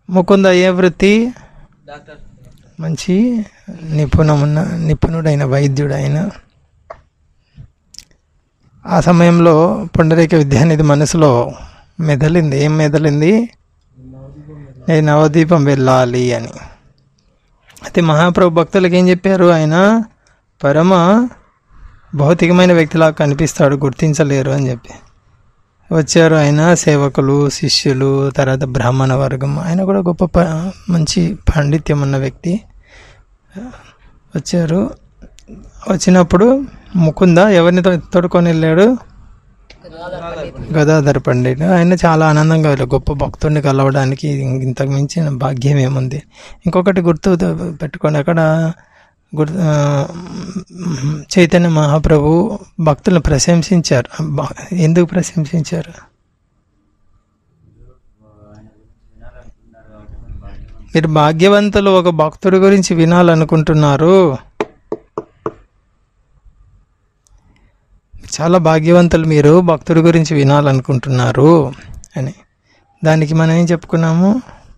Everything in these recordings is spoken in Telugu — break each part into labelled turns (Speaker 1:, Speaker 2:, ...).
Speaker 1: ముకుంద ఏ వృత్తి
Speaker 2: డాక్టర్
Speaker 1: మంచి నిపుణమున్న నిపుణుడైన వైద్యుడైన ఆ సమయంలో పుండరీక విద్యానిధి మనసులో మెదలింది ఏం మెదలింది నేను నవదీపం వెళ్ళాలి అని అయితే మహాప్రభు భక్తులకు ఏం చెప్పారు ఆయన పరమ భౌతికమైన వ్యక్తిలా కనిపిస్తాడు గుర్తించలేరు అని చెప్పి వచ్చారు ఆయన సేవకులు శిష్యులు తర్వాత బ్రాహ్మణ వర్గం ఆయన కూడా గొప్ప ప- మంచి పాండిత్యం ఉన్న వ్యక్తి వచ్చారు వచ్చినప్పుడు ముకుంద ఎవరిని తొ- తోడుకొని వెళ్ళాడు గదాధర పండిట్ ఆయన చాలా ఆనందంగా వెళ్ళాడు. గొప్ప భక్తుడిని కలవడానికి ఇం- ఇంతకు మించిన భాగ్యం ఏముంది ఇంకొకటి గుర్తు త- పెట్టుకోండి అక్కడ గుర్ ఆ, చైతన్య మహాప్రభు భక్తులను ప్రశంసించారు బ- ఎందుకు ప్రశంసించారు మీరు భాగ్యవంతులు ఒక భక్తుడి గురించి వినాలనుకుంటున్నారు చాలా భాగ్యవంతులు మీరు భక్తుడి గురించి వినాలనుకుంటున్నారు అని దానికి మనం ఏం చెప్పుకున్నాము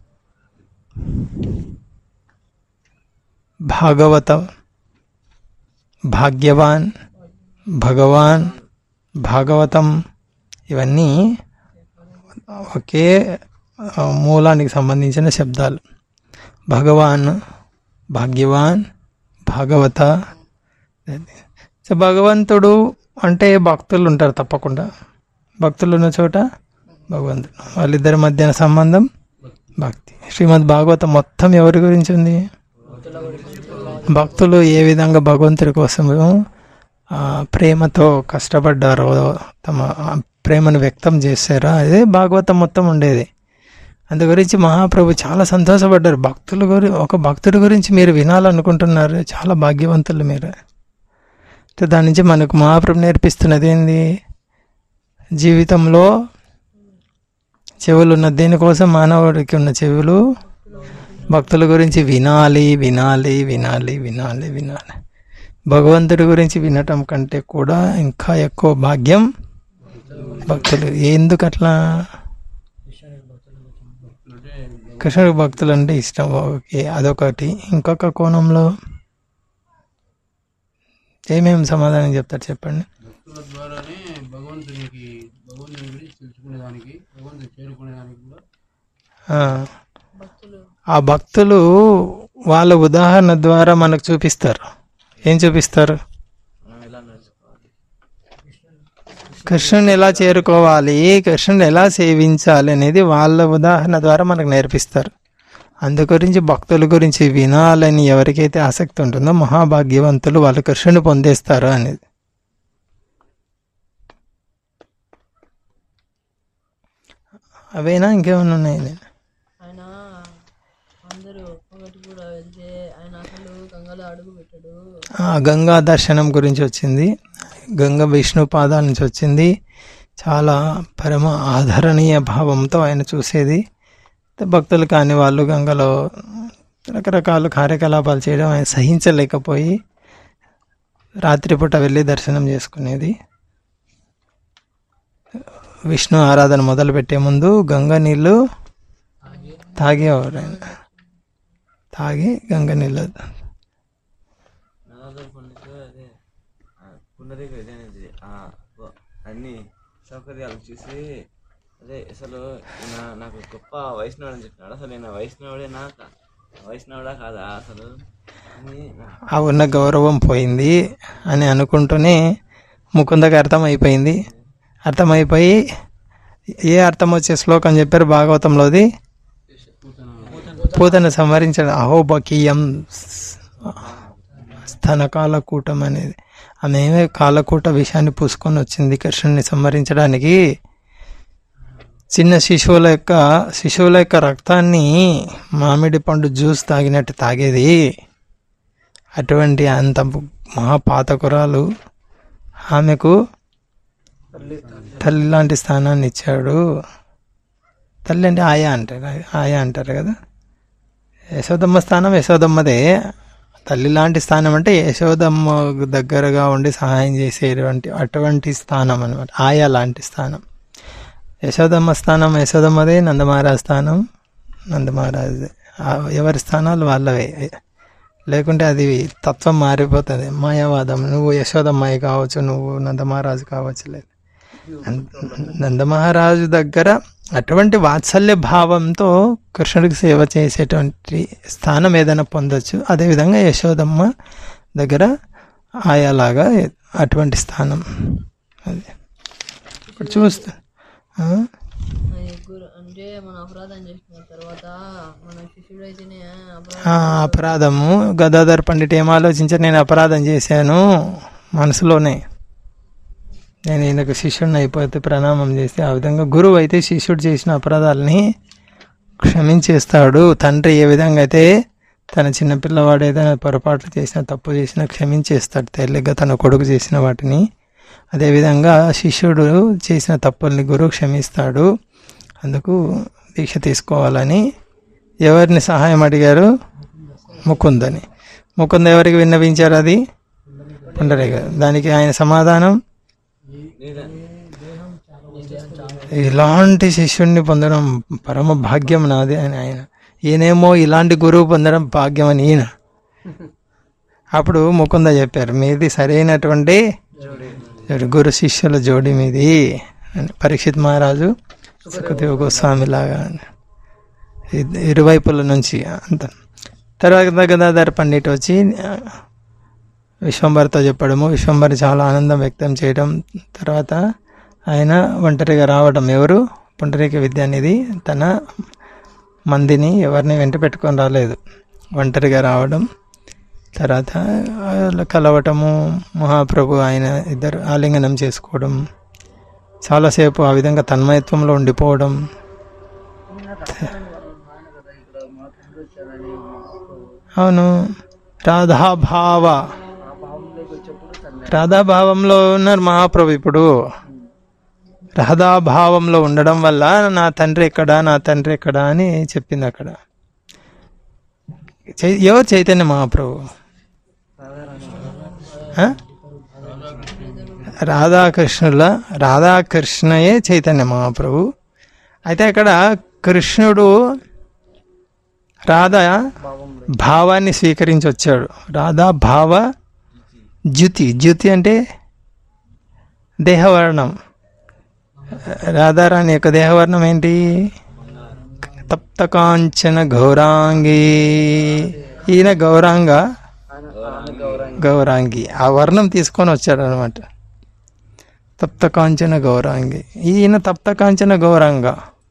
Speaker 1: భాగవతం భాగ్యవాన్ భగవాన్ భాగవతం ఇవన్నీ ఒకే ఆ, మూలానికి సంబంధించిన శబ్దాలు భగవాన్ భాగ్యవాన్ భాగవత సో భగవంతుడు అంటే భక్తులు ఉంటారు తప్పకుండా భక్తులు ఉన్న చోట భగవంతుడు వాళ్ళిద్దరి మధ్యన సంబంధం భక్తి శ్రీమద్ భాగవతం మొత్తం ఎవరి గురించి ఉంది భక్తులు ఏ విధంగా భగవంతుడి కోసం ఆ, ప్రేమతో కష్టపడ్డారో తమ ఆ ప్రేమను వ్యక్తం చేశారో అదే భాగవతం మొత్తం ఉండేది అందు గురించి మహాప్రభు చాలా సంతోషపడ్డారు భక్తుల గురి ఒక భక్తుడి గురించి మీరు వినాలనుకుంటున్నారు చాలా భాగ్యవంతులు మీరు అయితే దాని నుంచి మనకు మహాప్రభు నేర్పిస్తున్నది ఏంది జీవితంలో చెవులు ఉన్న దేనికోసం మానవుడికి ఉన్న చెవులు భక్తుల గురించి వినాలి వినాలి వినాలి వినాలి వినాలి భగవంతుడి గురించి వినటం కంటే కూడా ఇంకా ఎక్కువ భాగ్యం భక్తులు ఎందుకు అట్లా కృష్ణుడి భక్తులు అంటే ఇష్టం ఓకే అదొకటి ఇంకొక కోణంలో ఏమేమి సమాధానం చెప్తారు చెప్పండి
Speaker 3: భక్తుల ద్వారానే భగవంతునికి భగవంతుని గురించి తెలుసుకునేదానికి భగవంతుని చేరుకునేదానికి కూడా
Speaker 1: ఆ, ఆ భక్తులు వాళ్ళ ఉదాహరణ ద్వారా మనకు చూపిస్తారు ఏం చూపిస్తారు
Speaker 2: మనం ఎలా నడుచుకోవాలి
Speaker 1: కృష్ణుని ఎలా చేరుకోవాలి కృష్ణుని ఎలా సేవించాలి అనేది వాళ్ళ ఉదాహరణ ద్వారా మనకు నేర్పిస్తారు అందు గురించి భక్తుల గురించి వినాలని ఎవరికైతే ఆసక్తి ఉంటుందో మహాభాగ్యవంతులు వాళ్ళు కృష్ణుని పొందేస్తారు అనేది అవేనా ఇంకేమైనా ఉన్నాయి
Speaker 4: ఆయన అందరూ ఒకటి కూడా వెళ్తే ఆయన అసలు గంగలో అడుగు పెట్టాడు
Speaker 1: ఆ గంగా దర్శనం గురించి వచ్చింది గంగ విష్ణు పాదాల నుంచి వచ్చింది చాలా పరమ ఆదరణీయ భావంతో ఆయన చూసేది భక్తులు కాని వాళ్ళు గంగలో రకరకాల కార్యకలాపాలు చేయడం ఆయన సహించలేకపోయి రాత్రిపూట వెళ్ళి దర్శనం చేసుకునేది విష్ణు ఆరాధన మొదలు పెట్టే ముందు గంగ నీళ్ళు తాగేవారు ఆయన తాగి గంగ నీళ్ళు
Speaker 2: నవాజర్ పండిత్ అదే ఆ, పునరిక ఇదేనేది ఆ, ఓ- అన్ని సౌకర్యాలు చూసి అదే అసలు ఈయన నాకు గొప్ప వైష్ణవుడు అని చెప్పినాడు అసలు నేను వైష్ణవుడే నాక వైష్ణవుడా కాదా అసలు అని నా-
Speaker 1: ఆ ఉన్న గౌరవం పోయింది అని అనుకుంటూనే ముకుందకి అర్థమైపోయింది అర్థమైపోయి ఏ అర్థం వచ్చే శ్లోకం చెప్పారు భాగవతంలోది పూతను సంవరించడం అహోబకీయం స్తన కాలకూటం అనేది ఆమె ఏమే కాలకూట విషయాన్ని పూసుకొని వచ్చింది కృష్ణుని సంహరించడానికి చిన్న శిశువుల యొక్క శిశువుల యొక్క రక్తాన్ని మామిడి పండు జ్యూస్ తాగినట్టు తాగేది అటువంటి అంత మహాపాతకురాలు ఆమెకు తల్లి లాంటి స్థానాన్ని ఇచ్చాడు తల్లి అంటే ఆయా అంటారు ఆయా అంటారు కదా యశోదమ్మ స్థానం యశోదమ్మదే తల్లి లాంటి స్థానం అంటే యశోదమ్మ దగ్గరగా ఉండి సహాయం చేసేటువంటి అటువంటి స్థానం అనమాట ఆయా లాంటి స్థానం యశోదమ్మ స్థానం యశోదమ్మదే నందమహారాజ్ స్థానం నందమహారాజు ఎవరి స్థానాలు వాళ్ళవే లేకుంటే అది తత్వం మారిపోతుంది మాయావాదం నువ్వు యశోదమ్మాయి కావచ్చు నువ్వు నందమహారాజు కావచ్చు లేదు నందమహారాజు దగ్గర అటువంటి వాత్సల్య భావంతో కృష్ణుడికి సేవ చేసేటువంటి స్థానం ఏదైనా పొందొచ్చు అదేవిధంగా యశోదమ్మ దగ్గర ఆయాలాగా అటువంటి స్థానం అది ఇప్పుడు చూస్తా ఆ?
Speaker 4: అది గురు అంటే మన అపరాధం చేసిన తర్వాత మన శిష్యుడు అయితేనే అపరాధం
Speaker 1: ఆ, అపరాధము గదాధర్ పండిట్ ఏం ఆలోచించారు నేను అపరాధం చేశాను మనసులోనే నేను ఈయనకు శిష్యుడిని అయిపోతే ప్రణామం చేస్తే ఆ విధంగా గురువు అయితే శిష్యుడు చేసిన అపరాధాలని క్షమించేస్తాడు తండ్రి ఏ విధంగా అయితే తన చిన్న పిల్లవాడు ఏదైనా పొరపాట్లు చేసినా తప్పు చేసినా క్షమించేస్తాడు తేలిగ్గా తన కొడుకు చేసిన వాటిని అదేవిధంగా శిష్యుడు చేసిన తప్పుల్ని గురువు క్షమిస్తాడు అందుకు దీక్ష తీసుకోవాలని ఎవరిని సహాయం అడిగారు ముకుందని ముకుంద ఎవరికి విన్నవించారు అది పుండరీక దానికి ఆయన సమాధానం ఇలాంటి శిష్యుణ్ణి పొందడం పరమ భాగ్యం నాది అని ఆయన ఈయనేమో ఇలాంటి గురువు పొందడం భాగ్యం అని ఈయన అప్పుడు ముకుంద చెప్పారు మీది సరైనటువంటి జోడి గురు శిష్యుల జోడి మీది అని పరీక్షిత్ మహారాజు సుఖదేవ గోస్వామి లాగా ఇ- ఇరువైపుల నుంచి అంత తర్వాత గదాధర్ పండిట్ వచ్చి ఆ, విశ్వంభర్తో చెప్పడము విశ్వంభర్ చాలా ఆనందం వ్యక్తం చేయడం తర్వాత ఆయన ఒంటరిగా రావడం ఎవరు పుండరీక విద్యానిధి తన మందిని ఎవరిని వెంట పెట్టుకొని రాలేదు ఒంటరిగా రావడం తర్వాత వాళ్ళు కలవటము మహాప్రభు ఆయన ఇద్దరు ఆలింగనం చేసుకోవడం చాలాసేపు ఆ విధంగా తన్మయత్వంలో ఉండిపోవడం అవును రాధాభావ రాధాభావంలో ఉన్నారు మహాప్రభు ఇప్పుడు రాధాభావంలో ఉండడం వల్ల నా తండ్రి ఎక్కడా నా తండ్రి ఎక్కడా అని చెప్పింది అక్కడ చై- ఎవరు చైతన్య మహాప్రభు ఆ? రాధాకృష్ణుల రాధాకృష్ణయే చైతన్య మహాప్రభు అయితే అక్కడ కృష్ణుడు రాధ భావాన్ని స్వీకరించి వచ్చాడు రాధా భావ జ్యుతి జ్యుతి అంటే దేహవర్ణం రాధారాణి యొక్క దేహవర్ణం ఏంటి తప్త కాంచన గౌరాంగి ఈయన గౌరాంగ గౌరాంగి ఆ వర్ణం తీసుకొని వచ్చాడు అనమాట తప్త కాంచన గౌరాంగి ఈయన తప్త కాంచన గౌరాంగ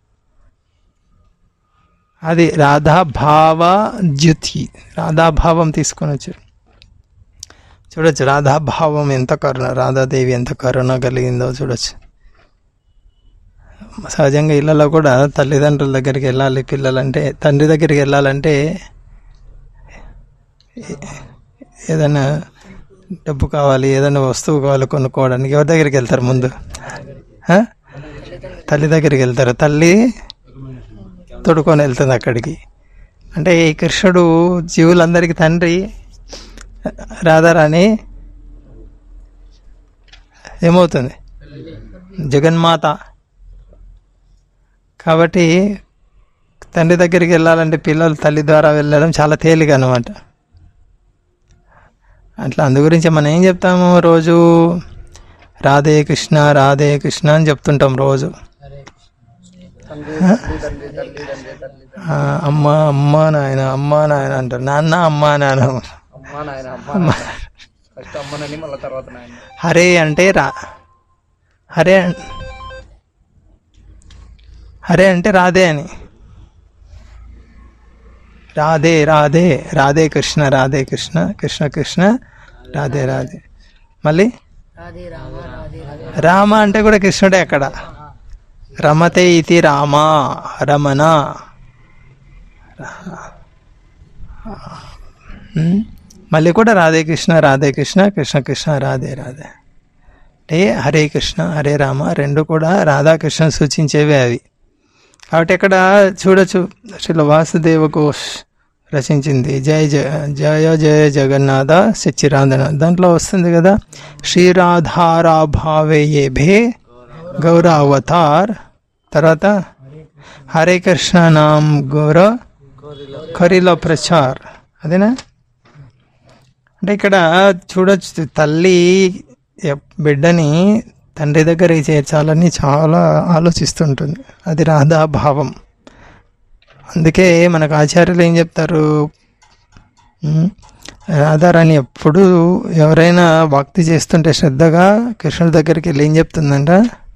Speaker 1: అది రాధాభావ జ్యుతి రాధాభావం తీసుకొని వచ్చారు చూడొచ్చు రాధాభావం ఎంత కరుణ రాధాదేవి ఎంత కరుణ కలిగిందో చూడొచ్చు సహజంగా ఇళ్ళలో కూడా తల్లిదండ్రుల దగ్గరికి వెళ్ళాలి పిల్లలంటే తండ్రి దగ్గరికి వెళ్ళాలంటే ఏదైనా డబ్బు కావాలి ఏదైనా వస్తువు కావాలి కొనుక్కోవడానికి ఎవరి దగ్గరికి వెళ్తారు ముందు ఆ? తల్లి దగ్గరికి వెళ్తారు తల్లి తొడుకొని వెళ్తుంది అక్కడికి అంటే ఈ కృష్ణుడు జీవులందరికీ తండ్రి రాధారాణి ఏమవుతుంది జగన్మాత కాబట్టి తండ్రి దగ్గరికి వెళ్ళాలంటే పిల్లలు తల్లి ద్వారా వెళ్ళడం చాలా తేలిక అనమాట అట్లా అందు గురించి మనం ఏం చెప్తాము రోజు రాధే కృష్ణ రాధే కృష్ణ అని చెప్తుంటాం రోజు ఆ, అమ్మ అమ్మ నాయన అమ్మ నాయన అంటారు నాన్న అమ్మ నాన్న
Speaker 3: అమ్మా నాయన అమ్మా ఫస్ట్ అమ్మనని మళ్ళీ తర్వాత నాయన
Speaker 1: హరే అంటే రా హరే అన్- హరే అంటే రాధే అని రాధే రాధే రాధే కృష్ణ రాధే కృష్ణ కృష్ణ కృష్ణ రాధే రాధే మళ్ళీ రామ అంటే కూడా కృష్ణుడే అక్కడ రమతే ఇది రామ రమణ ఉమ్, మళ్ళీ కూడా రాధే కృష్ణ రాధే కృష్ణ కృష్ణ కృష్ణ రాధే రాధే అంటే హరే కృష్ణ హరే రామ రెండు కూడా రాధాకృష్ణ సూచించేవే అవి కాబట్టి ఇక్కడ చూడొచ్చు శ్రీల వాసుదేవ ఘోష్ రచించింది జయ జయ జయ జయ జగన్నాథ సచ్చిరాంధన దాంట్లో వస్తుంది కదా శ్రీరాధారా భావే ఏ భే గౌరావతార్ తర్వాత హరే కృష్ణ నామ్ గౌర కరిలో ప్రచార్ అదేనా అంటే ఇక్కడ చూడొచ్చు తల్లి ఎప్- బిడ్డని తండ్రి దగ్గర చేర్చాలని చాలా ఆలోచిస్తుంటుంది అది రాధా భావం అందుకే మనకు ఆచార్యులు ఏం చెప్తారు ఉమ్, రాధారాణి ఎప్పుడు ఎవరైనా భక్తి చేస్తుంటే శ్రద్ధగా కృష్ణుడి దగ్గరికి వెళ్ళి ఏం చెప్తుందంట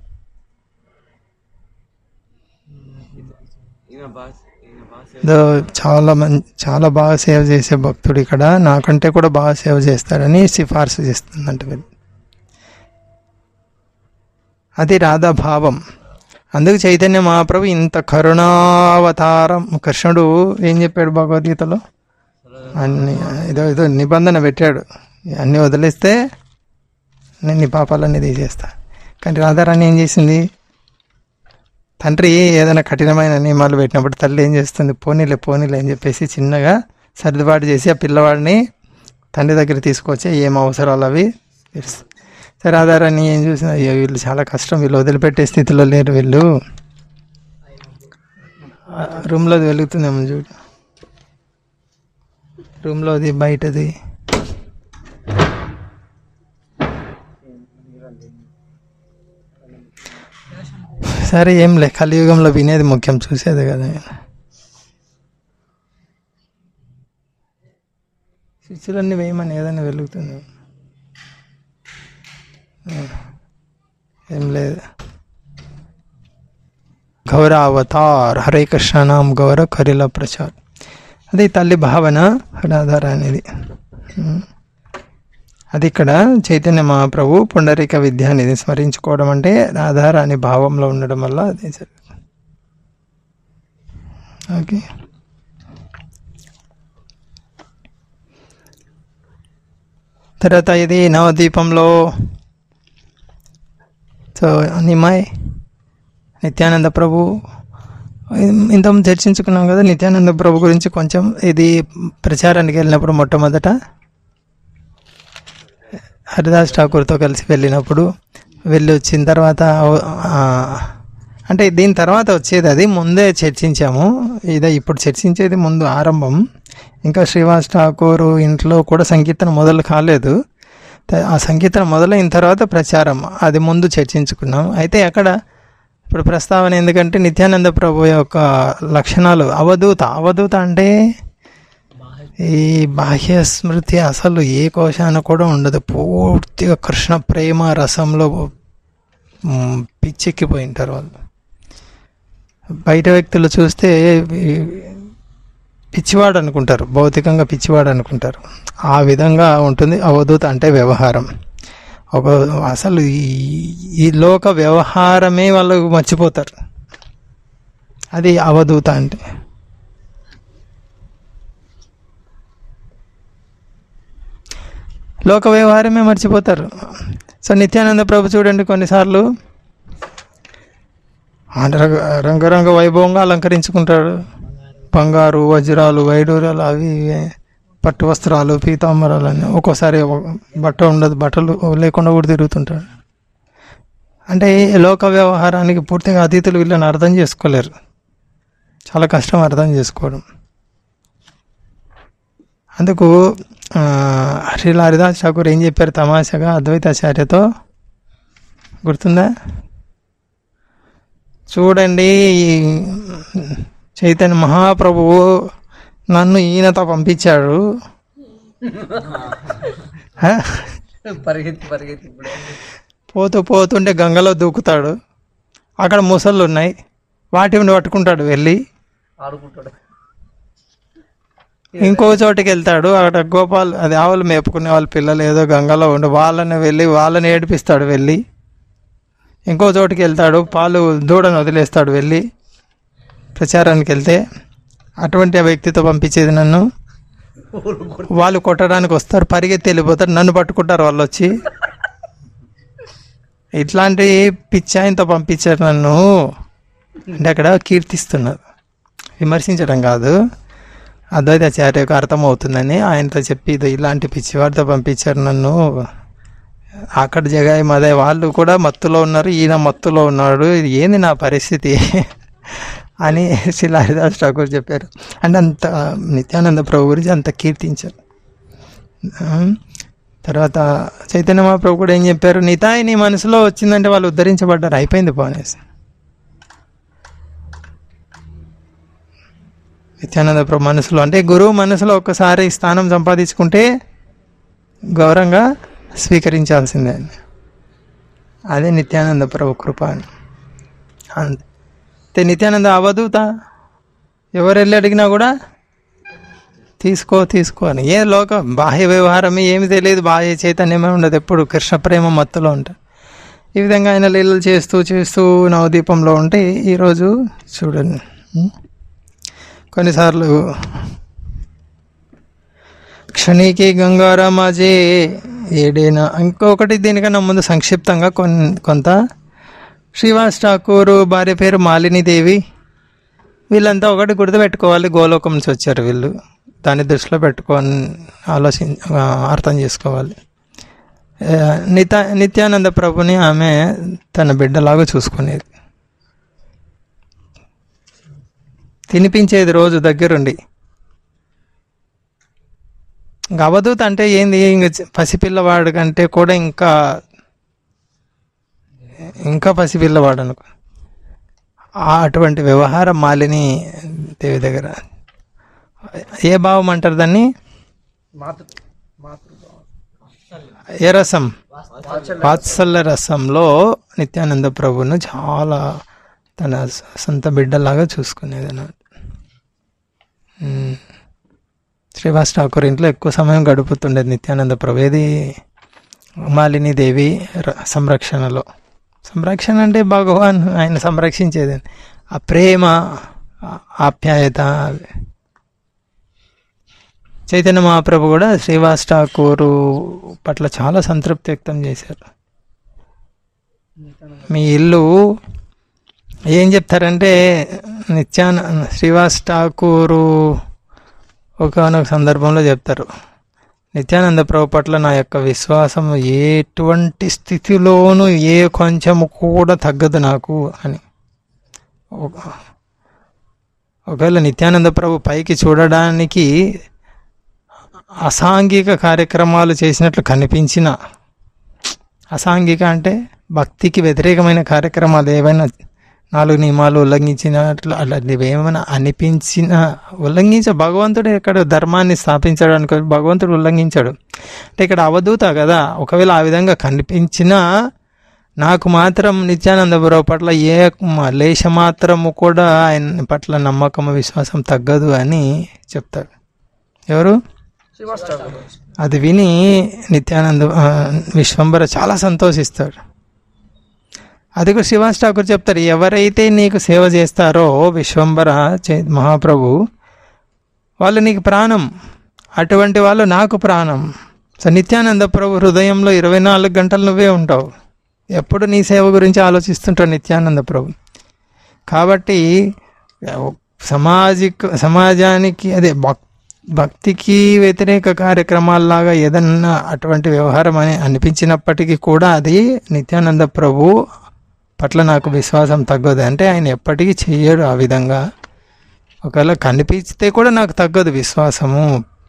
Speaker 2: ఈయన బాగా ఈయన బాగా సేవ
Speaker 1: ఏదో చాలా మం చాలా బాగా సేవ చేసే భక్తుడు ఇక్కడ నాకంటే కూడా బాగా సేవ చేస్తాడని సిఫార్సు చేస్తుందంట వీళ్ళు. అది రాధా భావం అందుకు చైతన్య మహాప్రభు ఇంత కరుణావతారం కృష్ణుడు ఏం చెప్పాడు భగవద్గీతలో అన్ని ఏదో ఏదో నిబంధన పెట్టాడు అన్నీ వదిలేస్తే నేను నీ పాపాలన్నీ తీసేస్తా కానీ రాధారాణి ఏం చేసింది తండ్రి ఏదైనా కఠినమైన నియమాలు పెట్టినప్పుడు తల్లి ఏం చేస్తుంది పోనీలే పోనీలే అని చెప్పేసి చిన్నగా సర్దుబాటు చేసి ఆ పిల్లవాడిని తండ్రి దగ్గర తీసుకొచ్చి ఏం అవసరాలు అవి తెలుసు సరే ఆధారాన్ని ఏం చూసిన అయ్యో వీళ్ళు చాలా కష్టం వీళ్ళు వదిలిపెట్టే స్థితిలో లేరు వీళ్ళు ఆ రూమ్లో అది వెలుగుతుందేమో చూడు రూమ్లోది బయటది సరే ఏం లే కలియుగంలో వినేది ముఖ్యం చూసేది కదా స్విచ్లన్నీ వేయమని ఏదైనా వెలుగుతుంది ఆ, ఏం లేదు గౌర అవతార్ హరే కృష్ణ నామ్ గౌర కరిల ప్రచార్ అది తల్లి భావన రాధారా అనేది ఉం. అది ఇక్కడ చైతన్య మహాప్రభు పుండరీక విద్య అనేది స్మరించుకోవడం అంటే రాధారాణి భావంలో ఉండడం వల్ల అది జరుగుతుంది ఓకే తర్వాత ఇది నవదీపంలో సో నిమాయ్ నిత్యానంద ప్రభు ఇంతకుముందు చర్చించుకున్నాం కదా నిత్యానంద ప్రభు గురించి కొంచెం ఇది ప్రచారానికి వెళ్ళినప్పుడు మొట్టమొదట హరిదాస్ ఠాకూర్తో కలిసి వెళ్ళినప్పుడు వెళ్ళి వచ్చిన తర్వాత ఆ, అంటే దీని తర్వాత వచ్చేది అది ముందే చర్చించాము ఇదే ఇప్పుడు చర్చించేది ముందు ఆరంభం ఇంకా శ్రీవాస్ ఠాకూర్ ఇంట్లో కూడా సంకీర్తన మొదలు కాలేదు త- ఆ సంకీర్తన మొదలైన తర్వాత ప్రచారం అది ముందు చర్చించుకున్నాం అయితే అక్కడ ఇప్పుడు ప్రస్తావన ఎందుకంటే నిత్యానంద ప్రభు యొక్క లక్షణాలు అవధూత అవధూత అంటే ఈ బాహ్య స్మృతి అసలు ఏ కోశాన కూడా ఉండదు పూర్తిగా కృష్ణ ప్రేమ రసంలో మ్, పిచ్చెక్కిపోయి ఉంటారు వాళ్ళు బయట వ్యక్తులు చూస్తే ఈ పిచ్చివాడు అనుకుంటారు భౌతికంగా పిచ్చివాడు అనుకుంటారు ఆ విధంగా ఉంటుంది అవధూత అంటే వ్యవహారం ఒక అసలు ఈ ఈ లోక వ్యవహారమే వాళ్ళు మర్చిపోతారు అది అవధూత అంటే లోక వ్యవహారమే మర్చిపోతారు సో నిత్యానంద ప్రభు చూడండి కొన్నిసార్లు ఆ రంగ రంగరంగ వైభవంగా అలంకరించుకుంటాడు బంగారు వజ్రాలు వైడూరాలు అవి ఇవి పట్టు వస్త్రాలు పీతాంబరాలు అని ఒక్కోసారి ఒక- బట్ట ఉండదు బట్టలు లేకుండా కూడా తిరుగుతుంటాడు అంటే ఈ లోక వ్యవహారానికి పూర్తిగా అతిథులు వీళ్ళని అర్థం చేసుకోలేరు చాలా కష్టం అర్థం చేసుకోవడం అందుకు ఆ, శ్రీల హరిదాస్ ఠాకూర్ ఏం చెప్పారు తమాషగా అద్వైతాచార్యతో గుర్తుందా చూడండి ఈ చైతన్య మహాప్రభువు నన్ను ఈయనతో పంపించాడు హ?
Speaker 3: పరిగెత్తి పరిగెత్తి ఇప్పుడు
Speaker 1: పోతూ పోతుంటే గంగలో దూకుతాడు అక్కడ ముసళ్ళు ఉన్నాయి వాటిని పట్టుకుంటాడు వెళ్ళి
Speaker 3: ఆడుకుంటాడు
Speaker 1: ఇంకో చోటికి వెళ్తాడు అక్కడ గోపాల్ అది ఆవులు మేపుకునే వాళ్ళ పిల్లలు ఏదో గంగలో ఉండి వాళ్ళని వెళ్ళి వాళ్ళని ఏడిపిస్తాడు వెళ్ళి ఇంకో చోటికి వెళ్తాడు పాలు దూడను వదిలేస్తాడు వెళ్ళి ప్రచారానికి వెళ్తే అటువంటి ఆ వ్యక్తితో పంపించేది నన్ను వాళ్ళు కొట్టడానికి వస్తారు పరిగెత్తి వెళ్ళిపోతారు నన్ను పట్టుకుంటారు వాళ్ళు వచ్చి ఇట్లాంటి పిచ్చాయంతో పంపించారు నన్ను అంటే అక్కడ కీర్తిస్తున్నారు విమర్శించడం కాదు అద్వైతాచార్యకు అర్థమవుతుందని ఆయనతో చెప్పి ఇది ఇలాంటి పిచ్చివాడితో పంపించారు నన్ను అక్కడ జగాయి మదే వాళ్ళు కూడా మత్తులో ఉన్నారు ఈయన మత్తులో ఉన్నాడు ఇది ఏంది నా పరిస్థితి అని శ్రీల హరిదాస్ ఠాకూర్ చెప్పారు అంటే అంత నిత్యానంద ప్రభు గురించి అంత కీర్తించారు ఆ, తర్వాత చైతన్య మహాప్రభు కూడా ఏం చెప్పారు నితాయి నీ మనసులో వచ్చిందంటే వాళ్ళు ఉద్ధరించబడ్డారు అయిపోయింది పోనేసి నిత్యానంద ప్రభు మనసులో అంటే గురువు మనసులో ఒక్కసారి స్థానం సంపాదించుకుంటే గౌరవంగా స్వీకరించాల్సిందే అని అదే నిత్యానంద ప్రభు కృప అని అంతే నిత్యానంద అవధూత ఎవరు వెళ్ళి అడిగినా కూడా తీసుకో తీసుకో అని ఏ లోక బాహ్య వ్యవహారం ఏమి తెలియదు బాహ్య చైతన్యమే ఉండదు ఎప్పుడు కృష్ణ ప్రేమ మత్తులో ఉంటారు ఈ విధంగా ఆయన లీలలు చేస్తూ చేస్తూ నవదీపంలో ఉంటే ఈరోజు చూడండి ఉం? కొన్నిసార్లు క్షణికి గంగారామాజే ఏడేనా ఇంకొకటి దీనికన్నా ముందు సంక్షిప్తంగా కొన్ కొంత శ్రీవాస్ ఠాకూర్ భార్య పేరు మాలినీదేవి వీళ్ళంతా ఒకటి గుర్తుపెట్టుకోవాలి గోలోకం నుంచి వచ్చారు వీళ్ళు దాన్ని దృష్టిలో పెట్టుకొని ఆలోచి ఆ, అర్థం చేసుకోవాలి ఆ, నిత నిత్యానంద ప్రభుని ఆమె తన బిడ్డలాగా చూసుకునేది తినిపించేది రోజు దగ్గరుండి ఇంకా అవధూత అంటే ఏంది ఇంక పసిపిల్లవాడు కంటే కూడా ఇంకా ఇంకా పసిపిల్లవాడు అనుకో ఆ అటువంటి వ్యవహారం మాలిని దేవి దగ్గర ఏ భావం అంటారు దాన్ని ఏ రసం వాత్సల్య రసంలో నిత్యానంద ప్రభును చాలా తన సొంత బిడ్డలాగా చూసుకునేది అన్నమాట ఉమ్. శ్రీవాస్ ఠాకూర్ ఇంట్లో ఎక్కువ సమయం గడుపుతుండేది నిత్యానంద ప్రభు ఏది మాలిని దేవి ర- సంరక్షణలో సంరక్షణ అంటే భగవాన్ ఆయన సంరక్షించేది ఆ ప్రేమ ఆ ఆప్యాయత చైతన్య మహాప్రభు కూడా శ్రీవాస్ ఠాకూరు పట్ల చాలా సంతృప్తి వ్యక్తం చేశారు మీ ఇల్లు ఏం చెప్తారంటే నిత్యాన శ్రీవాస్ ఠాకూరు ఒకనొక సందర్భంలో చెప్తారు నిత్యానంద ప్రభు పట్ల నా యొక్క విశ్వాసం ఎటువంటి స్థితిలోనూ ఏ కొంచెం కూడా తగ్గదు నాకు అని ఒక- ఒకవేళ నిత్యానంద ప్రభు పైకి చూడడానికి అసాంఘిక కార్యక్రమాలు చేసినట్లు కనిపించిన అసాంఘిక అంటే భక్తికి వ్యతిరేకమైన కార్యక్రమాలు ఏవైనా నాలుగు నియమాలు ఉల్లంఘించినట్లు అలాంటివి ఏమైనా అనిపించిన ఉల్లంఘించ భగవంతుడు ఇక్కడ ధర్మాన్ని స్థాపించడానికి భగవంతుడు ఉల్లంఘించాడు అంటే ఇక్కడ అవధూత కదా ఒకవేళ ఆ విధంగా కనిపించినా నాకు మాత్రం నిత్యానంద గురువు పట్ల ఏ మ- లేశ మాత్రము కూడా ఆయన పట్ల నమ్మకం విశ్వాసం తగ్గదు అని చెప్తాడు ఎవరు అది విని నిత్యానంద ఆ, విశ్వంబర చాలా సంతోషిస్తాడు అది కూడా శ్రీవాస్ ఠాకూర్ చెప్తారు ఎవరైతే నీకు సేవ చేస్తారో విశ్వంబర చే- మహాప్రభు వాళ్ళు నీకు ప్రాణం అటువంటి వాళ్ళు నాకు ప్రాణం సో నిత్యానంద ప్రభు హృదయంలో ఇరవై నాలుగు గంటలు నువ్వే ఉంటావు ఎప్పుడు నీ సేవ గురించి ఆలోచిస్తుంటావు నిత్యానంద ప్రభు కాబట్టి సమాజిక సమాజానికి అదే భక్ భక్తికి వ్యతిరేక కార్యక్రమాల్లాగా ఏదన్నా అటువంటి వ్యవహారం అని అనిపించినప్పటికీ కూడా అది నిత్యానంద ప్రభు పట్ల నాకు విశ్వాసం తగ్గదు అంటే ఆయన ఎప్పటికీ చెయ్యడు ఆ విధంగా ఒకవేళ కనిపిస్తే కూడా నాకు తగ్గదు విశ్వాసము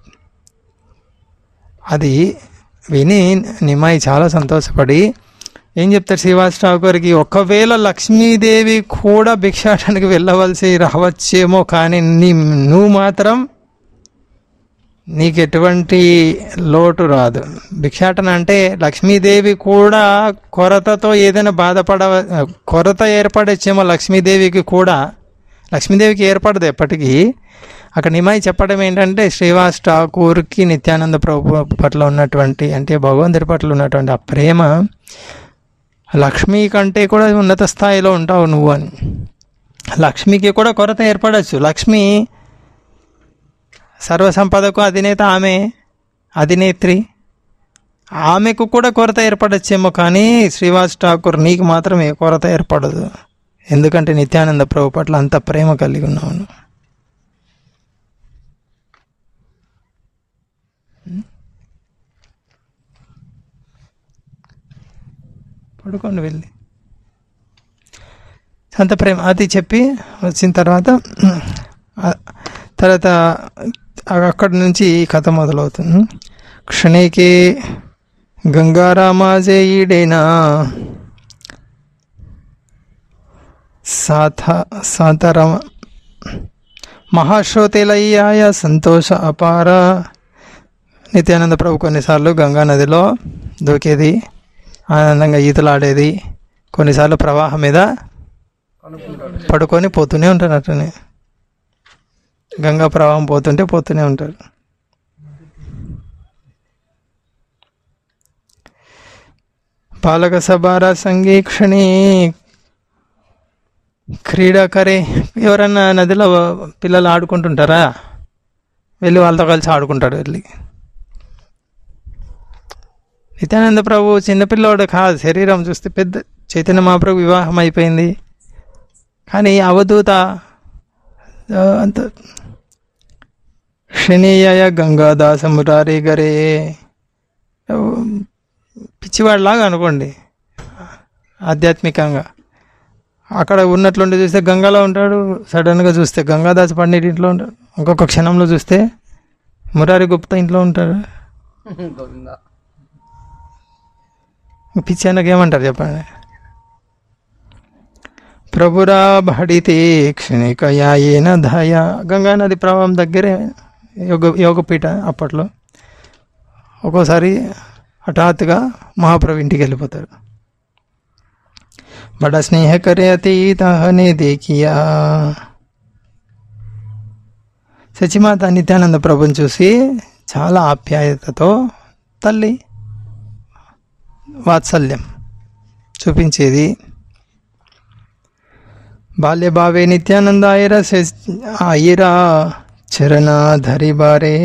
Speaker 1: అది విని నిమాయి చాలా సంతోషపడి ఏం చెప్తారు శ్రీవాస్ ఠాకూర్కి ఒకవేళ లక్ష్మీదేవి కూడా భిక్షాటనకి వెళ్ళవలసి రావచ్చేమో కానీ నీ నువ్వు మాత్రం నీకు ఎటువంటి లోటు రాదు భిక్షాటన అంటే లక్ష్మీదేవి కూడా కొరతతో ఏదైనా బాధపడ కొరత ఏర్పడచ్చేమో లక్ష్మీదేవికి కూడా లక్ష్మీదేవికి ఏర్పడదు ఎప్పటికీ అక్కడ నిమాయి చెప్పడం ఏంటంటే శ్రీవాస్ ఠాకూర్కి నిత్యానంద ప్రభు పట్ల ఉన్నటువంటి అంటే భగవంతుడి పట్ల ఉన్నటువంటి ఆ ప్రేమ లక్ష్మి కంటే కూడా ఉన్నత స్థాయిలో ఉంటావు నువ్వు అని లక్ష్మికి కూడా కొరత ఏర్పడచ్చు లక్ష్మి సర్వసంపదకు అధినేత ఆమె అధినేత్రి ఆమెకు కూడా కొరత ఏర్పడచ్చేమో కానీ శ్రీవాస్ ఠాకూర్ నీకు మాత్రం ఏ కొరత ఏర్పడదు ఎందుకంటే నిత్యానంద ప్రభు పట్ల అంత ప్రేమ కలిగి ఉన్నావు నువ్వు. పడుకోండి వెళ్ళి అంత ప్రేమ అది చెప్పి వచ్చిన తర్వాత ఆ, తర్వాత అక్కడి నుంచి ఈ కథ మొదలవుతుంది క్షణికి గంగారామాజేయుడైనా సాథ సాతారామ మహాశ్రోతేలయ్యాయ సంతోష అపార నిత్యానంద ప్రభు కొన్నిసార్లు గంగా నదిలో దూకేది ఆనందంగా ఈతలాడేది కొన్నిసార్లు ప్రవాహం మీద పడుకొని పోతూనే ఉంటారు అట్లనే గంగా ప్రవాహం పోతుంటే పోతూనే ఉంటారు పాలక సభార సంగీక్షణి క్రీడాకరే ఎవరన్నా నదిలో పిల్లలు ఆడుకుంటుంటారా వెళ్ళి వాళ్ళతో కలిసి ఆడుకుంటాడు వెళ్ళి నిత్యానంద ప్రభు చిన్నపిల్లోడు కాదు శరీరం చూస్తే పెద్ద చైతన్య మహాప్రభు వివాహం అయిపోయింది కానీ అవధూత ఆ, అంత క్షణీయ గంగాదాస మురారి గరే ఆ, పిచ్చివాడిలాగా అనుకోండి ఆధ్యాత్మికంగా అక్కడ ఉన్నట్లుండి చూస్తే గంగాలో ఉంటాడు సడన్గా చూస్తే గంగాదాస్ పండిట్ ఇంట్లో ఉంటాడు ఇంకొక క్షణంలో చూస్తే మురారి గుప్తా ఇంట్లో ఉంటాడు
Speaker 3: గోవిందా
Speaker 1: పిచ్చి అన్నకి ఏమంటారు చెప్పండి ప్రభురా భడితే క్షణికయాయేన ధాయ గంగా నది ప్రవాహం దగ్గరే యోగ యోగపీఠ అప్పట్లో ఒక్కోసారి హఠాత్తుగా మహాప్రభు ఇంటికి వెళ్ళిపోతారు బడ స్నేహ కరే అతీత హనే దేకియా సచిమాత నిత్యానంద ప్రభుని చూసి చాలా ఆప్యాయతతో తల్లి వాత్సల్యం చూపించేది బాల్యభావే నిత్యానంద ఆయర అయిరా చరణ ధరి బారే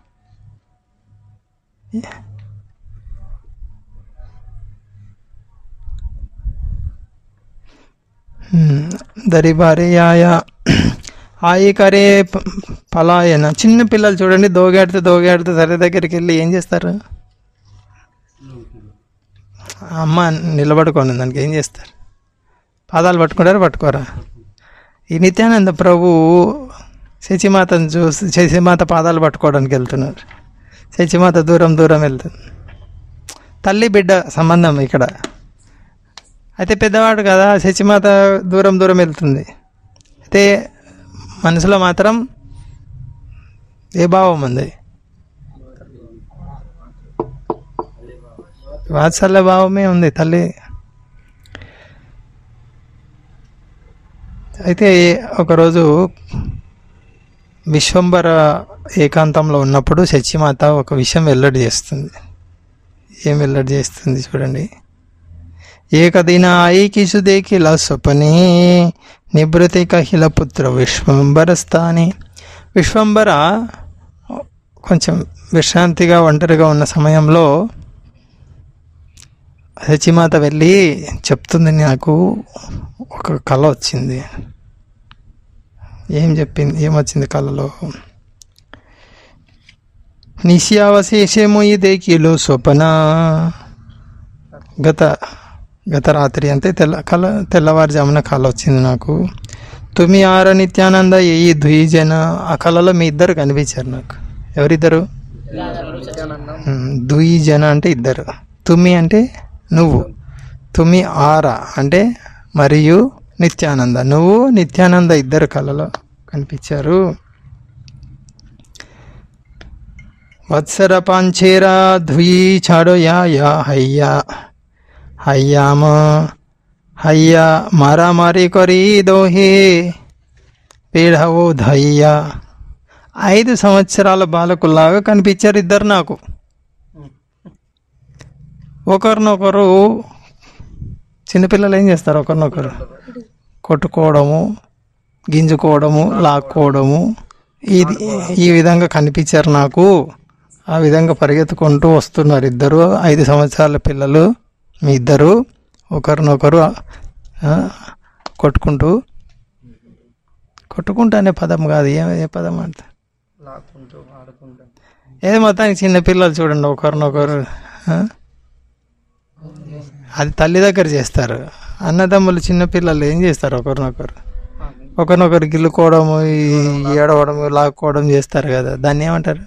Speaker 1: దరి బారే ఆయా ఆయి కరే ప- పలాయన చిన్న పిల్లలు చూడండి దోగాడితే దోగాడితే సరే దగ్గరికి వెళ్ళి ఏం చేస్తారు అమ్మ నిలబడుకోండి దానికి ఏం చేస్తారు పాదాలు పట్టుకుంటారా పట్టుకోరా ఈ నిత్యానంద ప్రభు శచిమాతను చూసి శచిమాత పాదాలు పట్టుకోవడానికి వెళ్తున్నారు శచిమాత దూరం దూరం వెళ్తుంది తల్లి బిడ్డ సంబంధం ఇక్కడ అయితే పెద్దవాడు కదా శచిమాత దూరం దూరం వెళ్తుంది అయితే మనసులో మాత్రం ఏ భావం ఉంది వాత్సల్య భావమే ఉంది తల్లి అయితే ఒకరోజు విశ్వంబర ఏకాంతంలో ఉన్నప్పుడు శచిమాత ఒక విషయం వెల్లడి చేస్తుంది ఏం వెల్లడి చేస్తుంది చూడండి ఏకదిన ఐకిసు దేకిల స్వపనే నిభృతి కహిల పుత్ర విశ్వంబర స్థాని విశ్వంబర కొంచెం విశ్రాంతిగా ఒంటరిగా ఉన్న సమయంలో శచిమాత వెళ్ళి చెప్తుంది నాకు ఒక కళ వచ్చింది ఏం చెప్పింది ఏమొచ్చింది కళలో నిశ్యావశేషము ఇదేకిలో స్వపన గత గత రాత్రి అంటే తెల్ల కళ తెల్లవారుజామున కళ వచ్చింది నాకు తుమి ఆర నిత్యానంద ఈ ద్విజన ఆ కళలో మీ ఇద్దరు కనిపించారు నాకు ఎవరిద్దరు ఉమ్, ద్విజన అంటే ఇద్దరు తుమి అంటే నువ్వు తుమి ఆర అంటే మరియు నిత్యానంద నువ్వు నిత్యానంద ఇద్దరు కళలో కనిపించారు వత్సర పాంచేరా ధుయి చాడో యా యా హయ్యా హయ్యామ హయ్యా మారామారి కరి దోహే పీఢవో ధయ్యా ఐదు సంవత్సరాల బాలకుల్లాగా కనిపించారు ఇద్దరు నాకు ఒకరినొకరు చిన్నపిల్లలు ఏం చేస్తారు ఒకరినొకరు కొట్టుకోవడము గింజుకోవడము లాక్కోవడము ఇది ఈ విధంగా కనిపించారు నాకు ఆ విధంగా పరిగెత్తుకుంటూ వస్తున్నారు ఇద్దరు ఐదు సంవత్సరాల పిల్లలు మీ ఇద్దరు ఒకరినొకరు ఆ, కొట్టుకుంటూ కొట్టుకుంటూ అనే పదం కాదు ఏ ఏ పదం అంట
Speaker 3: లాక్కుంటూ ఆడుకుంటూ
Speaker 1: ఏది మొత్తానికి చిన్న పిల్లలు చూడండి ఒకరినొకరు ఆ? అది తల్లి దగ్గర చేస్తారు అన్నదమ్ములు చిన్నపిల్లలు ఏం చేస్తారు ఒకరినొకరు ఒకరినొకరు గిల్లుకోవడము ఈ ఏడవడము లాక్కోవడం చేస్తారు కదా దాన్ని ఏమంటారు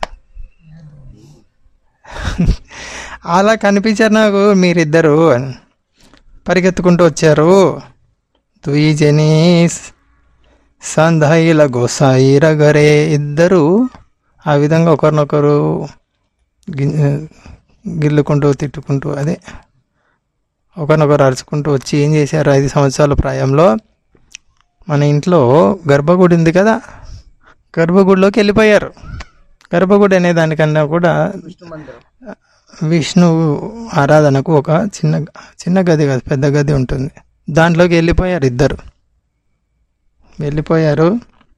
Speaker 1: అలా కనిపించారు నాకు మీరిద్దరు అని పరిగెత్తుకుంటూ వచ్చారు తుయి జెనీస్ సంధాయిల గోసాయిర గరే ఇద్దరు ఆ విధంగా ఒకరినొకరు గి- గిల్లుకుంటూ తిట్టుకుంటూ అదే ఒకరినొకరు అరుచుకుంటూ వచ్చి ఏం చేశారు ఐదు సంవత్సరాల ప్రాయంలో మన ఇంట్లో గర్భగుడి ఉంది కదా గర్భగుడిలోకి వెళ్ళిపోయారు గర్భగుడి అనే దానికన్నా కూడా విష్ణు ఆరాధనకు ఒక చిన్న చిన్న గది కాదు పెద్ద గది ఉంటుంది దాంట్లోకి వెళ్ళిపోయారు ఇద్దరు వెళ్ళిపోయారు